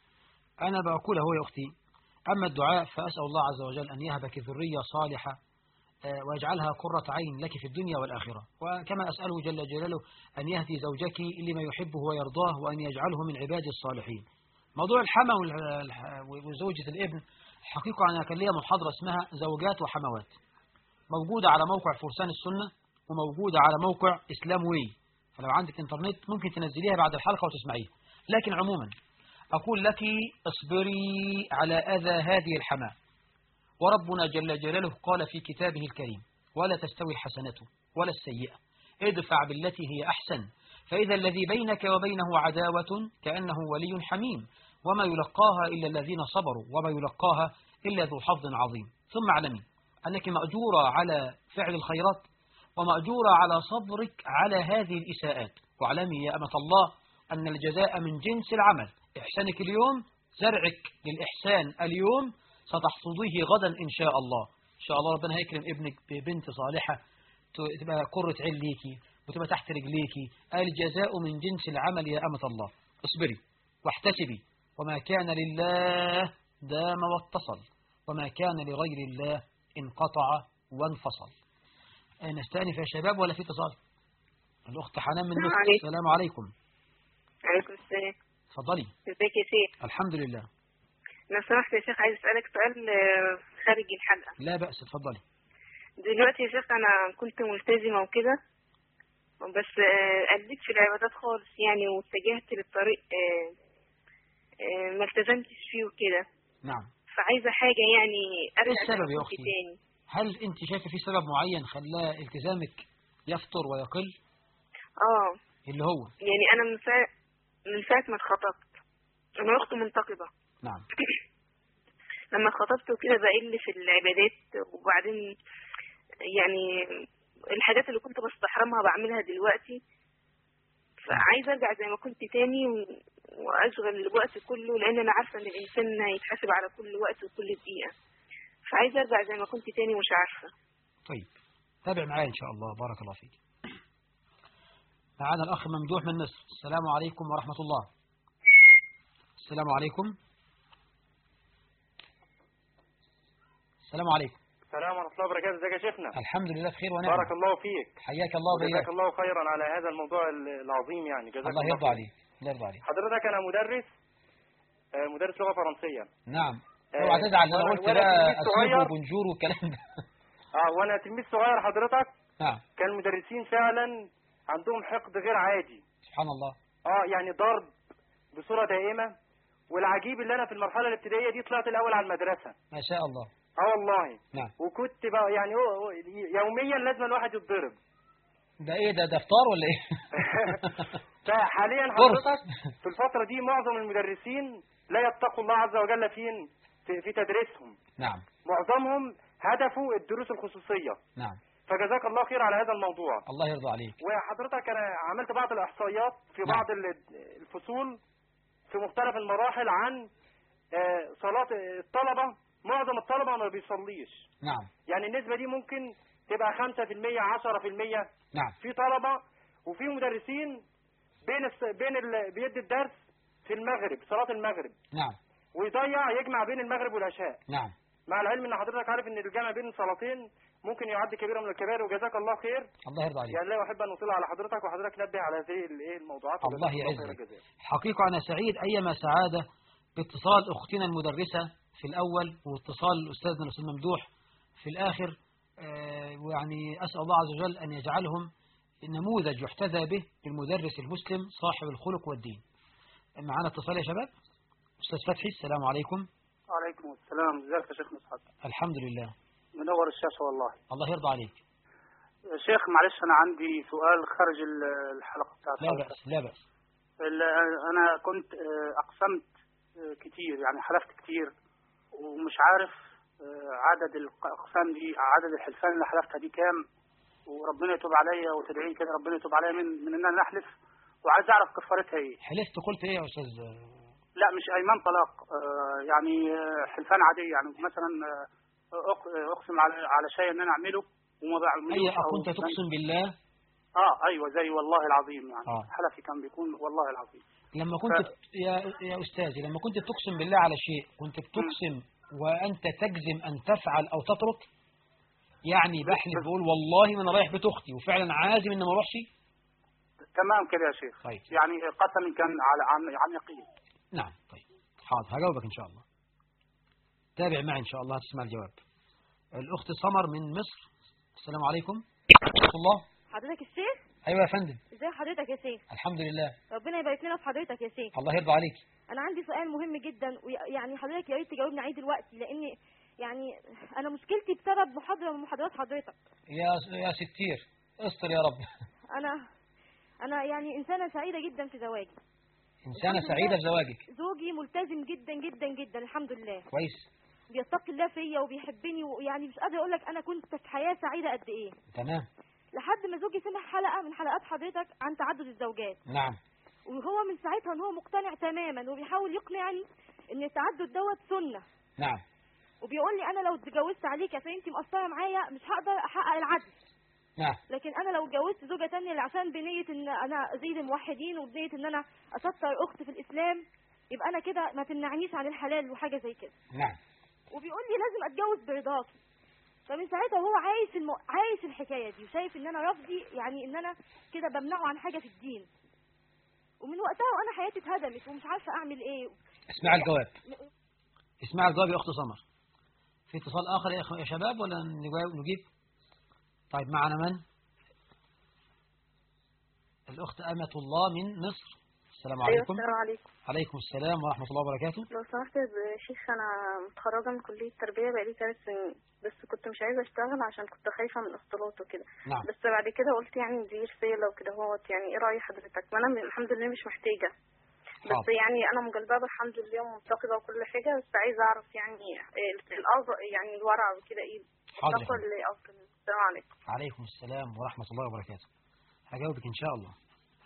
أنا بقول هو يا أختي أما الدعاء فأسأل الله عز وجل أن يهبك ذرية صالحة آه، ويجعلها قرة عين لك في الدنيا والآخرة وكما أسأله جل جلاله أن يهدي زوجك لما يحبه ويرضاه وأن يجعله من عباده الصالحين موضوع الحما والح- وزوجة الابن الحقيقة أنا كان ليا محاضرة اسمها زوجات وحموات موجودة على موقع فرسان السنة وموجودة على موقع إسلام وي فلو عندك انترنت ممكن تنزليها بعد الحلقة وتسمعيها لكن عموما أقول لك اصبري على أذى هذه الحماة وربنا جل جلاله قال في كتابه الكريم ولا تستوي الحسنة ولا السيئة ادفع بالتي هي أحسن فإذا الذي بينك وبينه عداوة كأنه ولي حميم وما يلقاها إلا الذين صبروا وما يلقاها إلا ذو حظ عظيم ثم اعلمي أنك مأجورة على فعل الخيرات ومأجورة على صبرك على هذه الإساءات واعلمي يا أمة الله أن الجزاء من جنس العمل إحسانك اليوم زرعك للإحسان اليوم ستحصديه غدا إن شاء الله إن شاء الله ربنا هيكرم ابنك ببنت صالحة ت- تبقى قرة عين ليكي وتبقى تحت رجليكي الجزاء من جنس العمل يا أمة الله اصبري واحتسبي وما كان لله دام واتصل وما كان لغير الله انقطع وانفصل آه، نستأنف يا شباب ولا في اتصال الأخت حنان من السلام مصر عليكم. السلام عليكم عليكم السلام اتفضلي ازيك يا شيخ الحمد لله لو سمحت يا شيخ عايز اسالك سؤال آه، خارج الحلقه لا بأس اتفضلي دلوقتي يا شيخ انا كنت ملتزمه وكده بس آه، قلت في العبادات خالص يعني واتجهت للطريق آه، آه، ما التزمتش فيه وكده نعم فعايزه حاجه يعني ارجع ايه السبب زي يا ما كنت أختي؟ تاني هل أنت شايفة في سبب معين خلاه التزامك يفتر ويقل اه اللي هو يعني انا من ساعه من ساعه ما اتخطبت انا اخت منتقبه نعم لما اتخطبت وكده بقل في العبادات وبعدين يعني الحاجات اللي كنت بستحرمها بعملها دلوقتي فعايزة ارجع زي ما كنت تاني و- واشغل الوقت كله لان انا عارفة ان الانسان هيتحاسب على كل وقت وكل دقيقة فعايزة ارجع زي ما كنت تاني مش عارفة طيب تابع معايا إن شاء الله بارك الله فيك معانا الأخ ممدوح من مصر السلام عليكم ورحمة الله السلام عليكم السلام عليكم السلام ورحمة الله وبركاته ازيك يا شيخنا الحمد لله بخير ونعم بارك الله فيك حياك الله وجزاك وبياك الله خيرا على هذا الموضوع ال- العظيم يعني جزاك الله يرضى عليك الله يرضى عليك حضرتك انا مدرس آه، مدرس لغة فرنسية نعم آه، اوعى تزعل انا وأنا- قلت وأنا بقى تلميذ اسلوب صغير. وبونجور والكلام ده اه وانا تلميذ صغير حضرتك نعم كان المدرسين فعلا عندهم حقد غير عادي سبحان الله اه يعني ضرب بصورة دائمة والعجيب اللي انا في المرحلة الابتدائية دي طلعت الاول على المدرسة ما شاء الله اه والله نعم وكنت بقى يعني هو- هو يوميا لازم الواحد يتضرب ده ايه ده ده فطار ولا ايه فحاليا قرص. حضرتك في الفترة دي معظم المدرسين لا يتقوا الله عز وجل فين في, في تدريسهم نعم معظمهم هدفه الدروس الخصوصية نعم فجزاك الله خير على هذا الموضوع الله يرضى عليك وحضرتك انا عملت بعض الاحصائيات في نعم. بعض ال- الفصول في مختلف المراحل عن آه، صلاة الطلبة معظم الطلبة ما بيصليش نعم يعني النسبة دي ممكن تبقى 5% 10% نعم في طلبة وفي مدرسين بين الس... بين ال... بيدي الدرس في المغرب صلاة المغرب نعم ويضيع يجمع بين المغرب والعشاء نعم مع العلم ان حضرتك عارف ان الجمع بين الصلاتين ممكن يعد كبيرة من الكبائر وجزاك الله خير الله يرضى عليك يعني لا احب ان اطيل على حضرتك وحضرتك نبه على هذه الايه الموضوعات الله وجزاك خير يعزك. الجزاء. حقيقة أنا سعيد أيما سعادة باتصال أختنا المدرسة في الأول واتصال أستاذنا الأستاذ ممدوح في الآخر آه، ويعني أسأل الله عز وجل أن يجعلهم نموذج يحتذى به للمدرس المسلم صاحب الخلق والدين معنا اتصال يا شباب أستاذ فتحي السلام عليكم وعليكم السلام ازيك يا شيخ مصعب الحمد لله منور الشاشة والله الله يرضى عليك يا شيخ معلش أنا عندي سؤال خارج ال- الحلقة بتاعت لا حضرتك. بأس لا بأس ال- أنا كنت آه، أقسمت آه، كتير يعني حلفت كتير ومش عارف آه، عدد الأقسام دي عدد الحلفان اللي حلفتها دي كام وربنا يتوب عليا وتدعي كده ربنا يتوب عليا من من إن أنا أحلف وعايز أعرف كفارتها إيه حلفت قلت إيه يا أستاذ لا مش ايمان طلاق آه، يعني آه، حلفان عاديه يعني مثلا آه، أق- آه، اقسم على على شيء ان انا اعمله وما بعملوش أي أو- أكنت تقسم بالله اه ايوه زي والله العظيم يعني آه. حلفي كان بيكون والله العظيم لما كنت بت... يا يا أستاذي لما كنت بتقسم بالله على شيء كنت بتقسم وأنت تجزم أن تفعل أو تترك يعني بحلف بقول والله ما أنا رايح بيت أختي وفعلا عازم إن ما أروحش تمام كده يا شيخ طيب يعني قسم كان على عن عن يقين نعم طيب حاضر هجاوبك إن شاء الله تابع معي إن شاء الله هتسمع الجواب الأخت سمر من مصر السلام عليكم ورحمة الله حضرتك الشيخ أيوة يا فندم ازي حضرتك يا شيخ الحمد لله ربنا يبارك لنا في حضرتك يا شيخ الله يرضى عليك انا عندي سؤال مهم جدا ويعني حضرتك يا ريت تجاوبني عليه دلوقتي لان يعني انا مشكلتي بسبب محاضره من محاضرات حضرتك يا يا ستير استر يا رب انا انا يعني انسانه سعيده جدا في زواجي إنسانة الحمد سعيدة لله. في زواجك زوجي ملتزم جدا جدا جدا الحمد لله كويس بيتقي الله فيا وبيحبني ويعني مش قادره اقول لك انا كنت في حياه سعيده قد ايه تمام لحد ما زوجي سمع حلقه من حلقات حضرتك عن تعدد الزوجات نعم وهو من ساعتها ان هو مقتنع تماما وبيحاول يقنعني ان التعدد دوت سنه نعم وبيقول لي انا لو اتجوزت عليك عشان انت مقصره معايا مش هقدر احقق العدل نعم لكن انا لو اتجوزت زوجه تانية عشان بنيه ان انا ازيد الموحدين وبنيه ان انا اسطر اخت في الاسلام يبقى انا كده ما تمنعنيش عن الحلال وحاجه زي كده نعم وبيقول لي لازم اتجوز برضاكي فمن ساعتها هو عايش المو... عايش الحكايه دي وشايف ان انا رفضي يعني ان انا كده بمنعه عن حاجه في الدين ومن وقتها وانا حياتي اتهدمت ومش عارفه اعمل ايه اسمع الجواب اسمع الجواب يا أخت سمر في اتصال آخر يا أخ- يا شباب ولا نجاوب- نجيب طيب معنا من الأخت أمة الله من مصر السلام أيوة عليكم السلام عليكم عليكم السلام ورحمة الله وبركاته لو سمحت يا شيخ أنا متخرجة من كلية تربية بقالي ثلاث سنين بس كنت مش عايزة أشتغل عشان كنت خايفة من الاختلاط وكده نعم بس بعد كده قلت يعني دي رسالة وكده هوت يعني إيه رأي حضرتك وأنا م- الحمد لله مش محتاجة بس حاضر. يعني أنا مجلببة الحمد لله ومنتقبة وكل حاجة بس عايزة أعرف يعني إيه الأفضل يعني الورع وكده إيه حاضر يا التقوى فندم. اللي أفضل السلام عليكم عليكم السلام ورحمة الله وبركاته هجاوبك إن شاء الله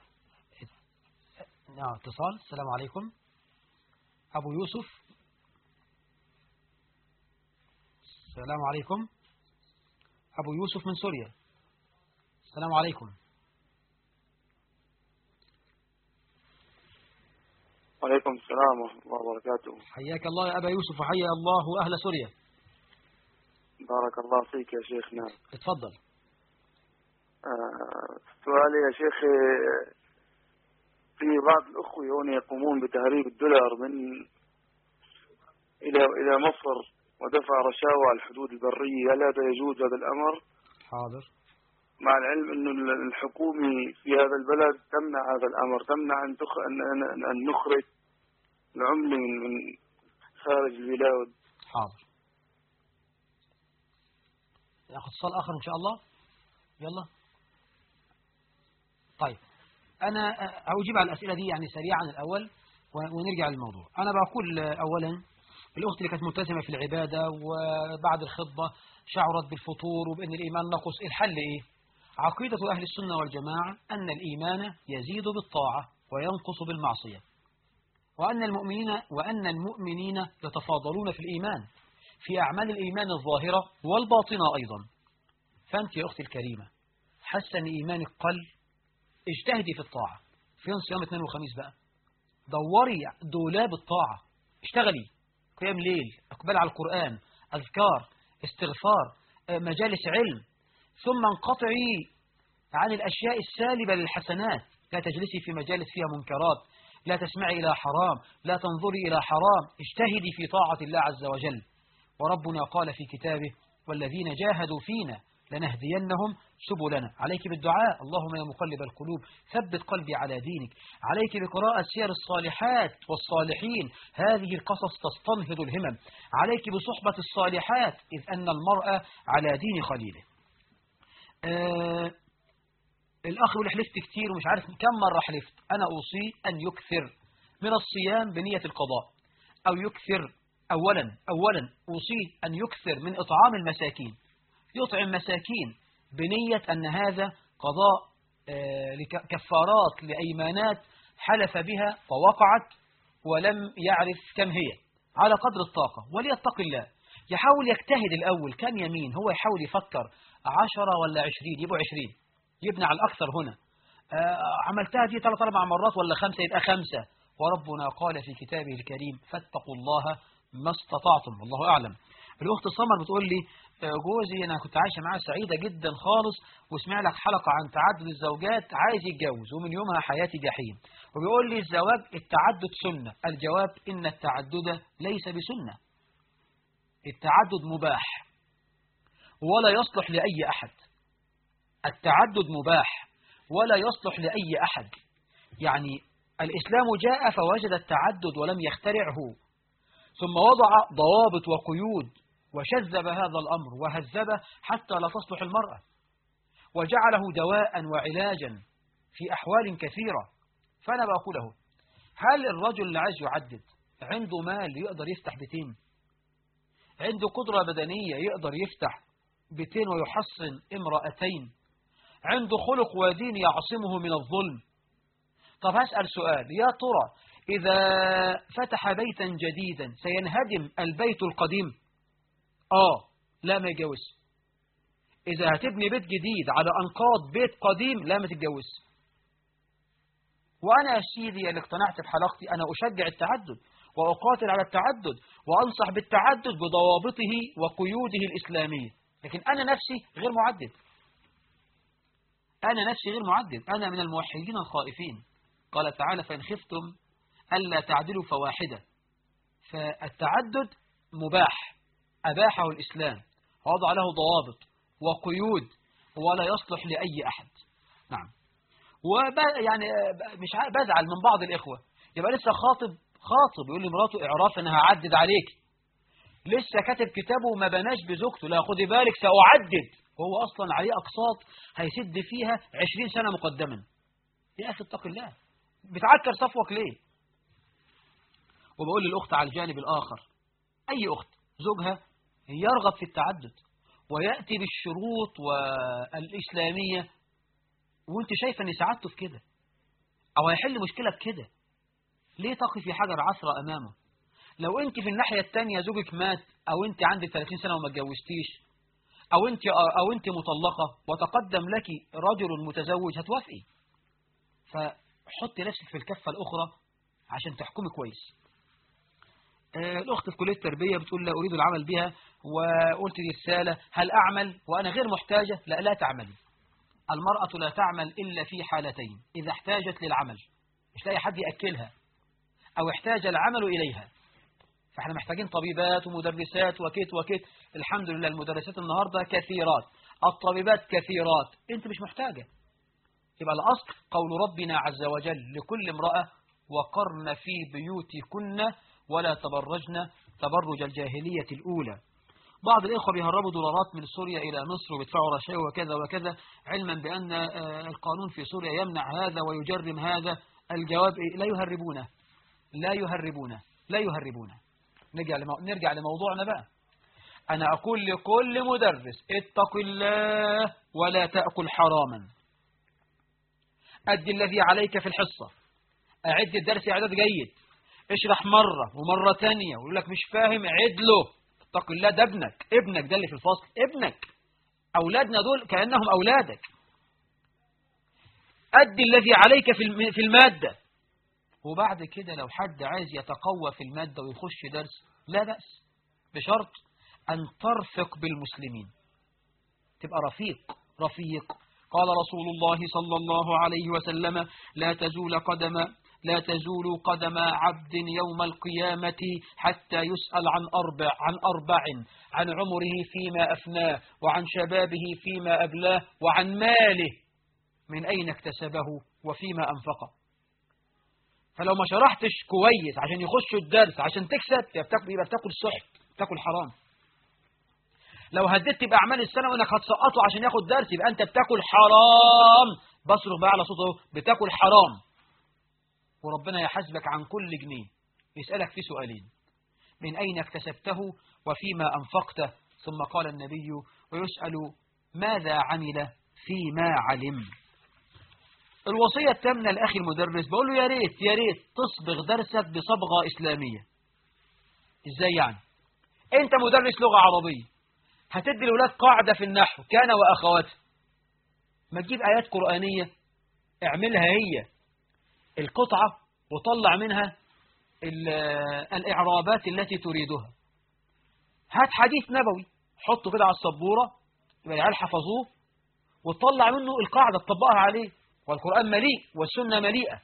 نعم اتصال السلام عليكم أبو يوسف السلام عليكم أبو يوسف من سوريا السلام عليكم وعليكم السلام ورحمة الله وبركاته حياك الله يا أبا يوسف وحيا الله أهل سوريا بارك الله فيك يا شيخنا اتفضل آه، سؤالي يا شيخ آه، في بعض الأخوة هون يقومون بتهريب الدولار من إلى إلى مصر ودفع رشاوى على الحدود البرية هل هذا يجوز هذا الأمر حاضر مع العلم أنه الحكومة في هذا البلد تمنع هذا الأمر تمنع أن تخ... أن, أن, أن نخرج العملة من من خارج البلاد حاضر ناخذ اتصال آخر إن شاء الله يلا طيب أنا أجيب على الأسئلة دي يعني سريعا الأول ونرجع للموضوع أنا بقول أولا الأخت اللي كانت ملتزمة في العبادة وبعد الخطبة شعرت بالفطور وبأن الإيمان نقص الحل إيه عقيدة أهل السنة والجماعة أن الإيمان يزيد بالطاعة وينقص بالمعصية وأن المؤمنين وأن المؤمنين يتفاضلون في الإيمان في أعمال الإيمان الظاهرة والباطنة أيضا فأنت يا أختي الكريمة حاسة أن إيمانك قل اجتهدي في الطاعة فين صيام اثنين وخميس بقى دوري دولاب الطاعة اشتغلي قيام ليل اقبال على القرآن أذكار استغفار مجالس علم ثم انقطعي عن الأشياء السالبة للحسنات لا تجلسي في مجالس فيها منكرات لا تسمعي إلى حرام لا تنظري إلى حرام اجتهدي في طاعة الله عز وجل وربنا قال في كتابه والذين جاهدوا فينا لنهدينهم سبلنا عليك بالدعاء اللهم يا مقلب القلوب ثبت قلبي على دينك عليك بقراءة سير الصالحات والصالحين هذه القصص تستنهض الهمم عليك بصحبة الصالحات إذ أن المرأة على دين خليله آه الأخ يقول حلفت كتير ومش عارف كم مرة حلفت أنا أوصي أن يكثر من الصيام بنية القضاء أو يكثر أولا أولا أوصي أن يكثر من إطعام المساكين يطعم مساكين بنية أن هذا قضاء كفارات لأيمانات حلف بها فوقعت ولم يعرف كم هي على قدر الطاقة وليتق الله يحاول يجتهد الأول كم يمين هو يحاول يفكر عشرة ولا عشرين يبقوا عشرين يبنى على الأكثر هنا عملتها دي ثلاث أربع مرات ولا خمسة يبقى خمسة وربنا قال في كتابه الكريم فاتقوا الله ما استطعتم والله أعلم الأخت سمر بتقول لي جوزي أنا كنت عايشة معاه سعيدة جدا خالص وسمع لك حلقة عن تعدد الزوجات عايز يتجوز ومن يومها حياتي جحيم وبيقول لي الزواج التعدد سنة الجواب إن التعدد ليس بسنة التعدد مباح ولا يصلح لأي أحد التعدد مباح ولا يصلح لأي أحد يعني الإسلام جاء فوجد التعدد ولم يخترعه ثم وضع ضوابط وقيود وشذب هذا الأمر وهذبه حتى لا تصلح المرأة وجعله دواء وعلاجا في أحوال كثيرة فأنا بقوله هل الرجل اللي عايز يعدد عنده مال يقدر يفتح بيتين عنده قدرة بدنية يقدر يفتح بيتين ويحصن امرأتين عنده خلق ودين يعصمه من الظلم طب هسأل سؤال يا ترى إذا فتح بيتا جديدا سينهدم البيت القديم آه لا ما يتجوز إذا هتبني بيت جديد على أنقاض بيت قديم لا ما تتجوز وأنا يا سيدي اللي اقتنعت بحلقتي أنا أشجع التعدد وأقاتل على التعدد وأنصح بالتعدد بضوابطه وقيوده الإسلامية لكن أنا نفسي غير معدد أنا نفسي غير معدد أنا من الموحدين الخائفين قال تعالى فإن خفتم ألا تعدلوا فواحدة فالتعدد مباح أباحه الإسلام وضع له ضوابط وقيود ولا يصلح لأي أحد نعم وب يعني مش بزعل من بعض الإخوة يبقى لسه خاطب خاطب يقول لمراته إعراف أنها هعدد عليك لسه كاتب كتابه وما بناش بزوجته لا خدي بالك سأعدد وهو أصلا عليه أقساط هيسد فيها عشرين سنة مقدما يا أخي اتق الله بتعكر صفوك ليه وبقول للأخت على الجانب الآخر أي أخت زوجها يرغب في التعدد ويأتي بالشروط والإسلامية وانت شايفة ان سعادته في كده او هيحل مشكلة بكده ليه تقف في حجر عثرة امامه لو انت في الناحية التانية زوجك مات او انت عندك 30 سنة وما اتجوزتيش او انت او انت مطلقة وتقدم لك رجل متزوج هتوافقي فحطي نفسك في الكفة الاخرى عشان تحكمي كويس آه، الأخت في كلية التربية بتقول لا أريد العمل بها وقلت دي رسالة هل أعمل وأنا غير محتاجة لا لا تعملي المرأة لا تعمل إلا في حالتين إذا احتاجت للعمل مش لاقي حد يأكلها أو احتاج العمل إليها فاحنا محتاجين طبيبات ومدرسات وكيت وكيت الحمد لله المدرسات النهاردة كثيرات الطبيبات كثيرات انت مش محتاجة يبقى الأصل قول ربنا عز وجل لكل امرأة وقرن في بيوتكن ولا تبرجن تبرج الجاهلية الأولى بعض الإخوة بيهربوا دولارات من سوريا إلى مصر ويدفعوا رشاوى وكذا وكذا علما بأن آه، القانون في سوريا يمنع هذا ويجرم هذا الجواب إيه؟ لا يهربونه لا يهربونه لا يهربونه نرجع لمو... نرجع لموضوعنا بقى أنا أقول لكل مدرس اتق الله ولا تأكل حراما أدي الذي عليك في الحصة أعد الدرس إعداد جيد اشرح مرة ومرة تانية ويقول لك مش فاهم عد له اتق الله ده ابنك ابنك ده اللي في الفصل ابنك أولادنا دول كأنهم أولادك أدي الذي عليك في الم- في المادة وبعد كده لو حد عايز يتقوى في المادة ويخش درس لا بأس بشرط أن ترفق بالمسلمين تبقى رفيق رفيق قال رسول الله صلى الله عليه وسلم لا تزول قدم لا تزول قدم عبد يوم القيامة حتى يسأل عن أربع عن أربع عن عمره فيما أفناه وعن شبابه فيما أبلاه وعن ماله من أين اكتسبه وفيما أنفقه فلو ما شرحتش كويس عشان يخشوا الدرس عشان تكسب يبقى بتاكل يبقى بتاكل سحت بتاكل حرام لو هددت بأعمال السنة وانك هتسقطه عشان ياخد درس يبقى انت بتاكل حرام بصرخ بقى على صوته بتاكل حرام وربنا يحاسبك عن كل جنيه يسألك في سؤالين من أين اكتسبته وفيما أنفقته ثم قال النبي ويسأل ماذا عمل فيما علم الوصية التامنة لأخي المدرس بقول له يا ريت يا ريت تصبغ درسك بصبغة إسلامية إزاي يعني أنت مدرس لغة عربية هتدي الأولاد قاعدة في النحو كان وأخواته ما تجيب آيات قرآنية اعملها هي القطعة وطلع منها ال- الإعرابات التي تريدها هات حديث نبوي حطه كده على السبورة يبقى العيال حفظوه وتطلع منه القاعدة تطبقها عليه والقرآن مليء والسنة مليئة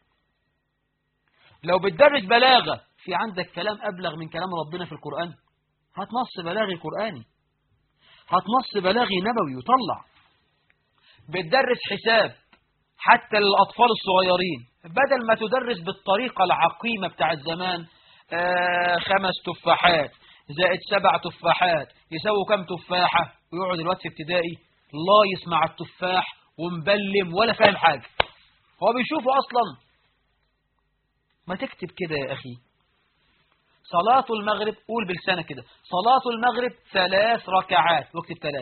لو بتدرس بلاغة في عندك كلام أبلغ من كلام ربنا في القرآن هات نص بلاغي قرآني هات نص بلاغي نبوي وطلع بتدرس حساب حتى للأطفال الصغيرين بدل ما تدرس بالطريقة العقيمة بتاع الزمان آه خمس تفاحات زائد سبع تفاحات يساووا كم تفاحة ويقعد الوقت في ابتدائي لا يسمع التفاح ومبلم ولا فاهم حاجة هو بيشوفه أصلا ما تكتب كده يا أخي صلاة المغرب قول بلسانك كده صلاة المغرب ثلاث ركعات واكتب ثلاث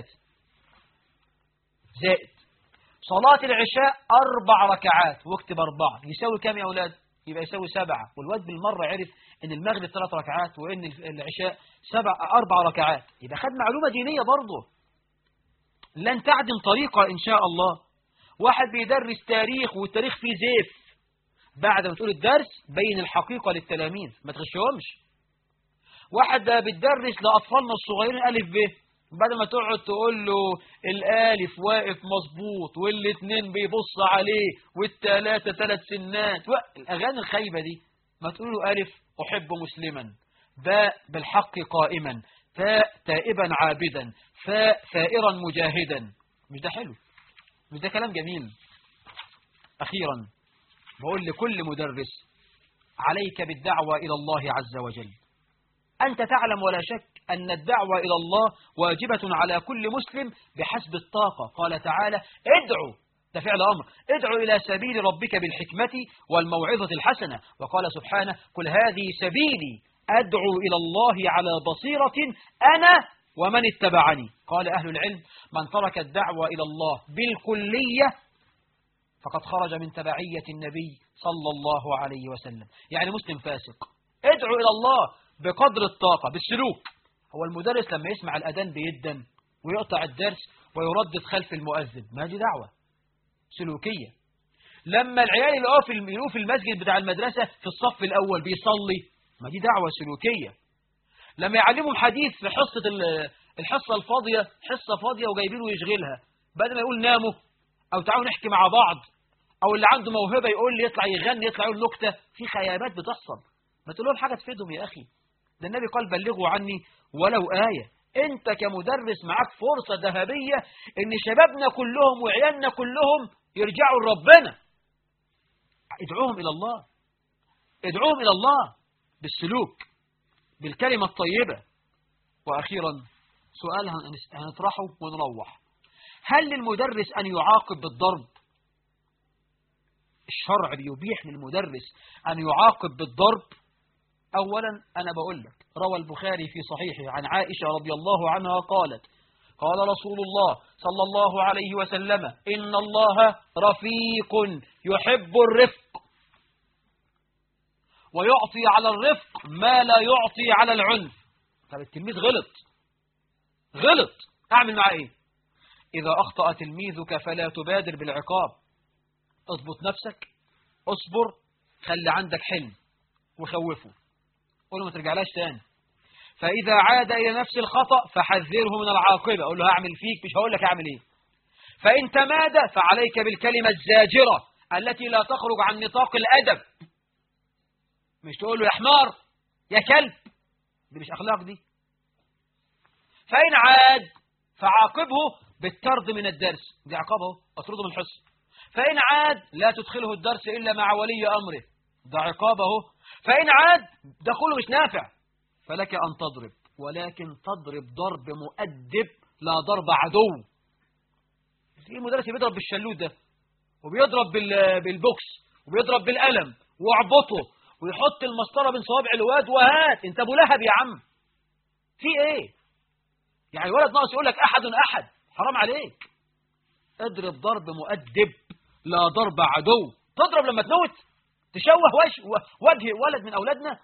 زائد صلاة العشاء أربع ركعات واكتب أربعة يساوي كام يا أولاد يبقى يساوي سبعة والواد بالمرة عرف إن المغرب ثلاث ركعات وإن العشاء سبع أربع ركعات يبقى خد معلومة دينية برضه لن تعدم طريقة إن شاء الله واحد بيدرس تاريخ والتاريخ فيه زيف بعد ما تقول الدرس بين الحقيقة للتلاميذ ما تغشهمش واحد ده بتدرس لأطفالنا الصغيرين ألف ب بدل ما تقعد تقول له الالف واقف مظبوط والاثنين بيبص عليه والثلاثه ثلاث سنات و... الاغاني الخايبه دي ما تقول له الف احب مسلما باء بالحق قائما تاء تائبا عابدا فاء ثائرا مجاهدا مش ده حلو مش ده كلام جميل اخيرا بقول لكل مدرس عليك بالدعوه الى الله عز وجل أنت تعلم ولا شك أن الدعوة إلى الله واجبة على كل مسلم بحسب الطاقة قال تعالى ادعوا ده فعل أمر ادعوا إلى سبيل ربك بالحكمة والموعظة الحسنة وقال سبحانه قل هذه سبيلي أدعو إلى الله على بصيرة أنا ومن اتبعني قال أهل العلم من ترك الدعوة إلى الله بالكلية فقد خرج من تبعية النبي صلى الله عليه وسلم يعني مسلم فاسق ادعو إلى الله بقدر الطاقة بالسلوك هو المدرس لما يسمع الأذان بيدا ويقطع الدرس ويردد خلف المؤذن ما دي دعوة سلوكية لما العيال يلاقوه في يلاقوه في المسجد بتاع المدرسة في الصف الأول بيصلي ما دي دعوة سلوكية لما يعلمهم حديث في حصة ال- الحصة الفاضية حصة فاضية وجايبينه يشغلها بدل ما يقول ناموا أو تعالوا نحكي مع بعض أو اللي عنده موهبة يقول لي يطلع يغني يطلع يقول نكتة في خيابات بتحصل ما تقول لهم حاجة تفيدهم يا أخي ده النبي قال بلغوا عني ولو آية أنت كمدرس معاك فرصة ذهبية إن شبابنا كلهم وعيالنا كلهم يرجعوا لربنا ادعوهم إلى الله ادعوهم إلى الله بالسلوك بالكلمة الطيبة وأخيرا سؤال هنس- هنطرحه ونروح هل للمدرس أن يعاقب بالضرب الشرع بيبيح للمدرس أن يعاقب بالضرب أولا أنا بقول لك روى البخاري في صحيحه عن عائشة رضي الله عنها قالت قال رسول الله صلى الله عليه وسلم إن الله رفيق يحب الرفق ويعطي على الرفق ما لا يعطي على العنف طب التلميذ غلط غلط أعمل معاه إيه إذا أخطأ تلميذك فلا تبادر بالعقاب اضبط نفسك اصبر خلي عندك حلم وخوفه قول له ما ترجعلاش تاني فإذا عاد إلى نفس الخطأ فحذره من العاقبة قول له هعمل فيك مش هقول لك أعمل إيه فإن تمادى فعليك بالكلمة الزاجرة التي لا تخرج عن نطاق الأدب مش تقول له يا حمار يا كلب دي مش أخلاق دي فإن عاد فعاقبه بالطرد من الدرس دي عقابه اطرده من الحصة فإن عاد لا تدخله الدرس إلا مع ولي أمره ده عقابه فإن عاد دخوله مش نافع فلك أن تضرب ولكن تضرب ضرب مؤدب لا ضرب عدو في مدرس بيضرب بالشلوت ده وبيضرب بال- بالبوكس وبيضرب بالقلم واعبطه ويحط المسطره بين صوابع الواد وهات انت ابو لهب يا عم في ايه يعني الولد ناقص يقول لك احد احد حرام عليك اضرب ضرب مؤدب لا ضرب عدو تضرب لما تموت تشوه وجه وجه ولد من اولادنا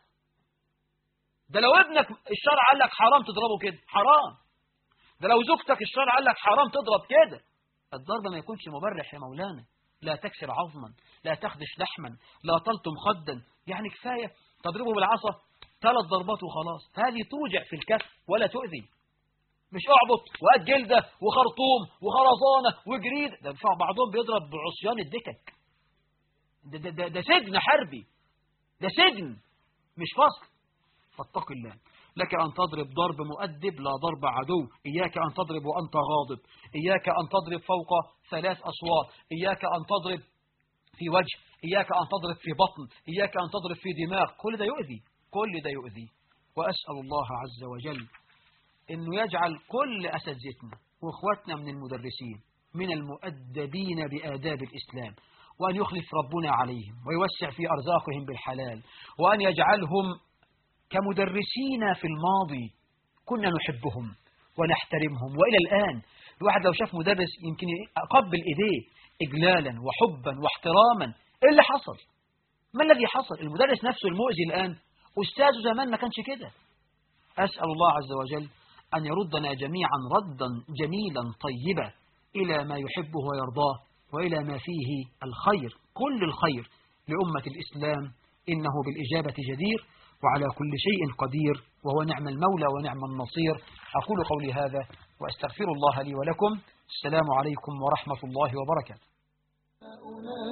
ده لو ابنك الشرع قال لك حرام تضربه كده حرام ده لو زوجتك الشرع قال لك حرام تضرب كده الضرب ما يكونش مبرح يا مولانا لا تكسر عظما لا تخدش لحما لا تلطم خدا يعني كفاية تضربه بالعصا ثلاث ضربات وخلاص هذه توجع في الكف ولا تؤذي مش اعبط وقد جلدة وخرطوم وخرزانة وجريد ده بينفع بعضهم بيضرب بعصيان الدكك ده, ده, ده, ده سجن حربي ده سجن مش فصل فاتق الله لك أن تضرب ضرب مؤدب لا ضرب عدو إياك أن تضرب وأنت غاضب إياك أن تضرب فوق ثلاث أصوات إياك أن تضرب في وجه إياك أن تضرب في بطن إياك أن تضرب في دماغ كل ده يؤذي كل ده يؤذي وأسأل الله عز وجل أنه يجعل كل أساتذتنا وإخواتنا من المدرسين من المؤدبين بآداب الإسلام وأن يخلف ربنا عليهم ويوسع في أرزاقهم بالحلال وأن يجعلهم كمدرسين في الماضي كنا نحبهم ونحترمهم وإلى الآن الواحد لو شاف مدرس يمكن يقبل إيديه إجلالا وحبا واحتراما إيه اللي حصل ما الذي حصل المدرس نفسه المؤذي الآن أستاذه زمان ما كانش كده أسأل الله عز وجل أن يردنا جميعا ردا جميلا طيبا إلى ما يحبه ويرضاه وإلى ما فيه الخير كل الخير لأمة الإسلام إنه بالإجابة جدير وعلى كل شيء قدير وهو نعم المولى ونعم النصير أقول قولي هذا وأستغفر الله لي ولكم السلام عليكم ورحمة الله وبركاته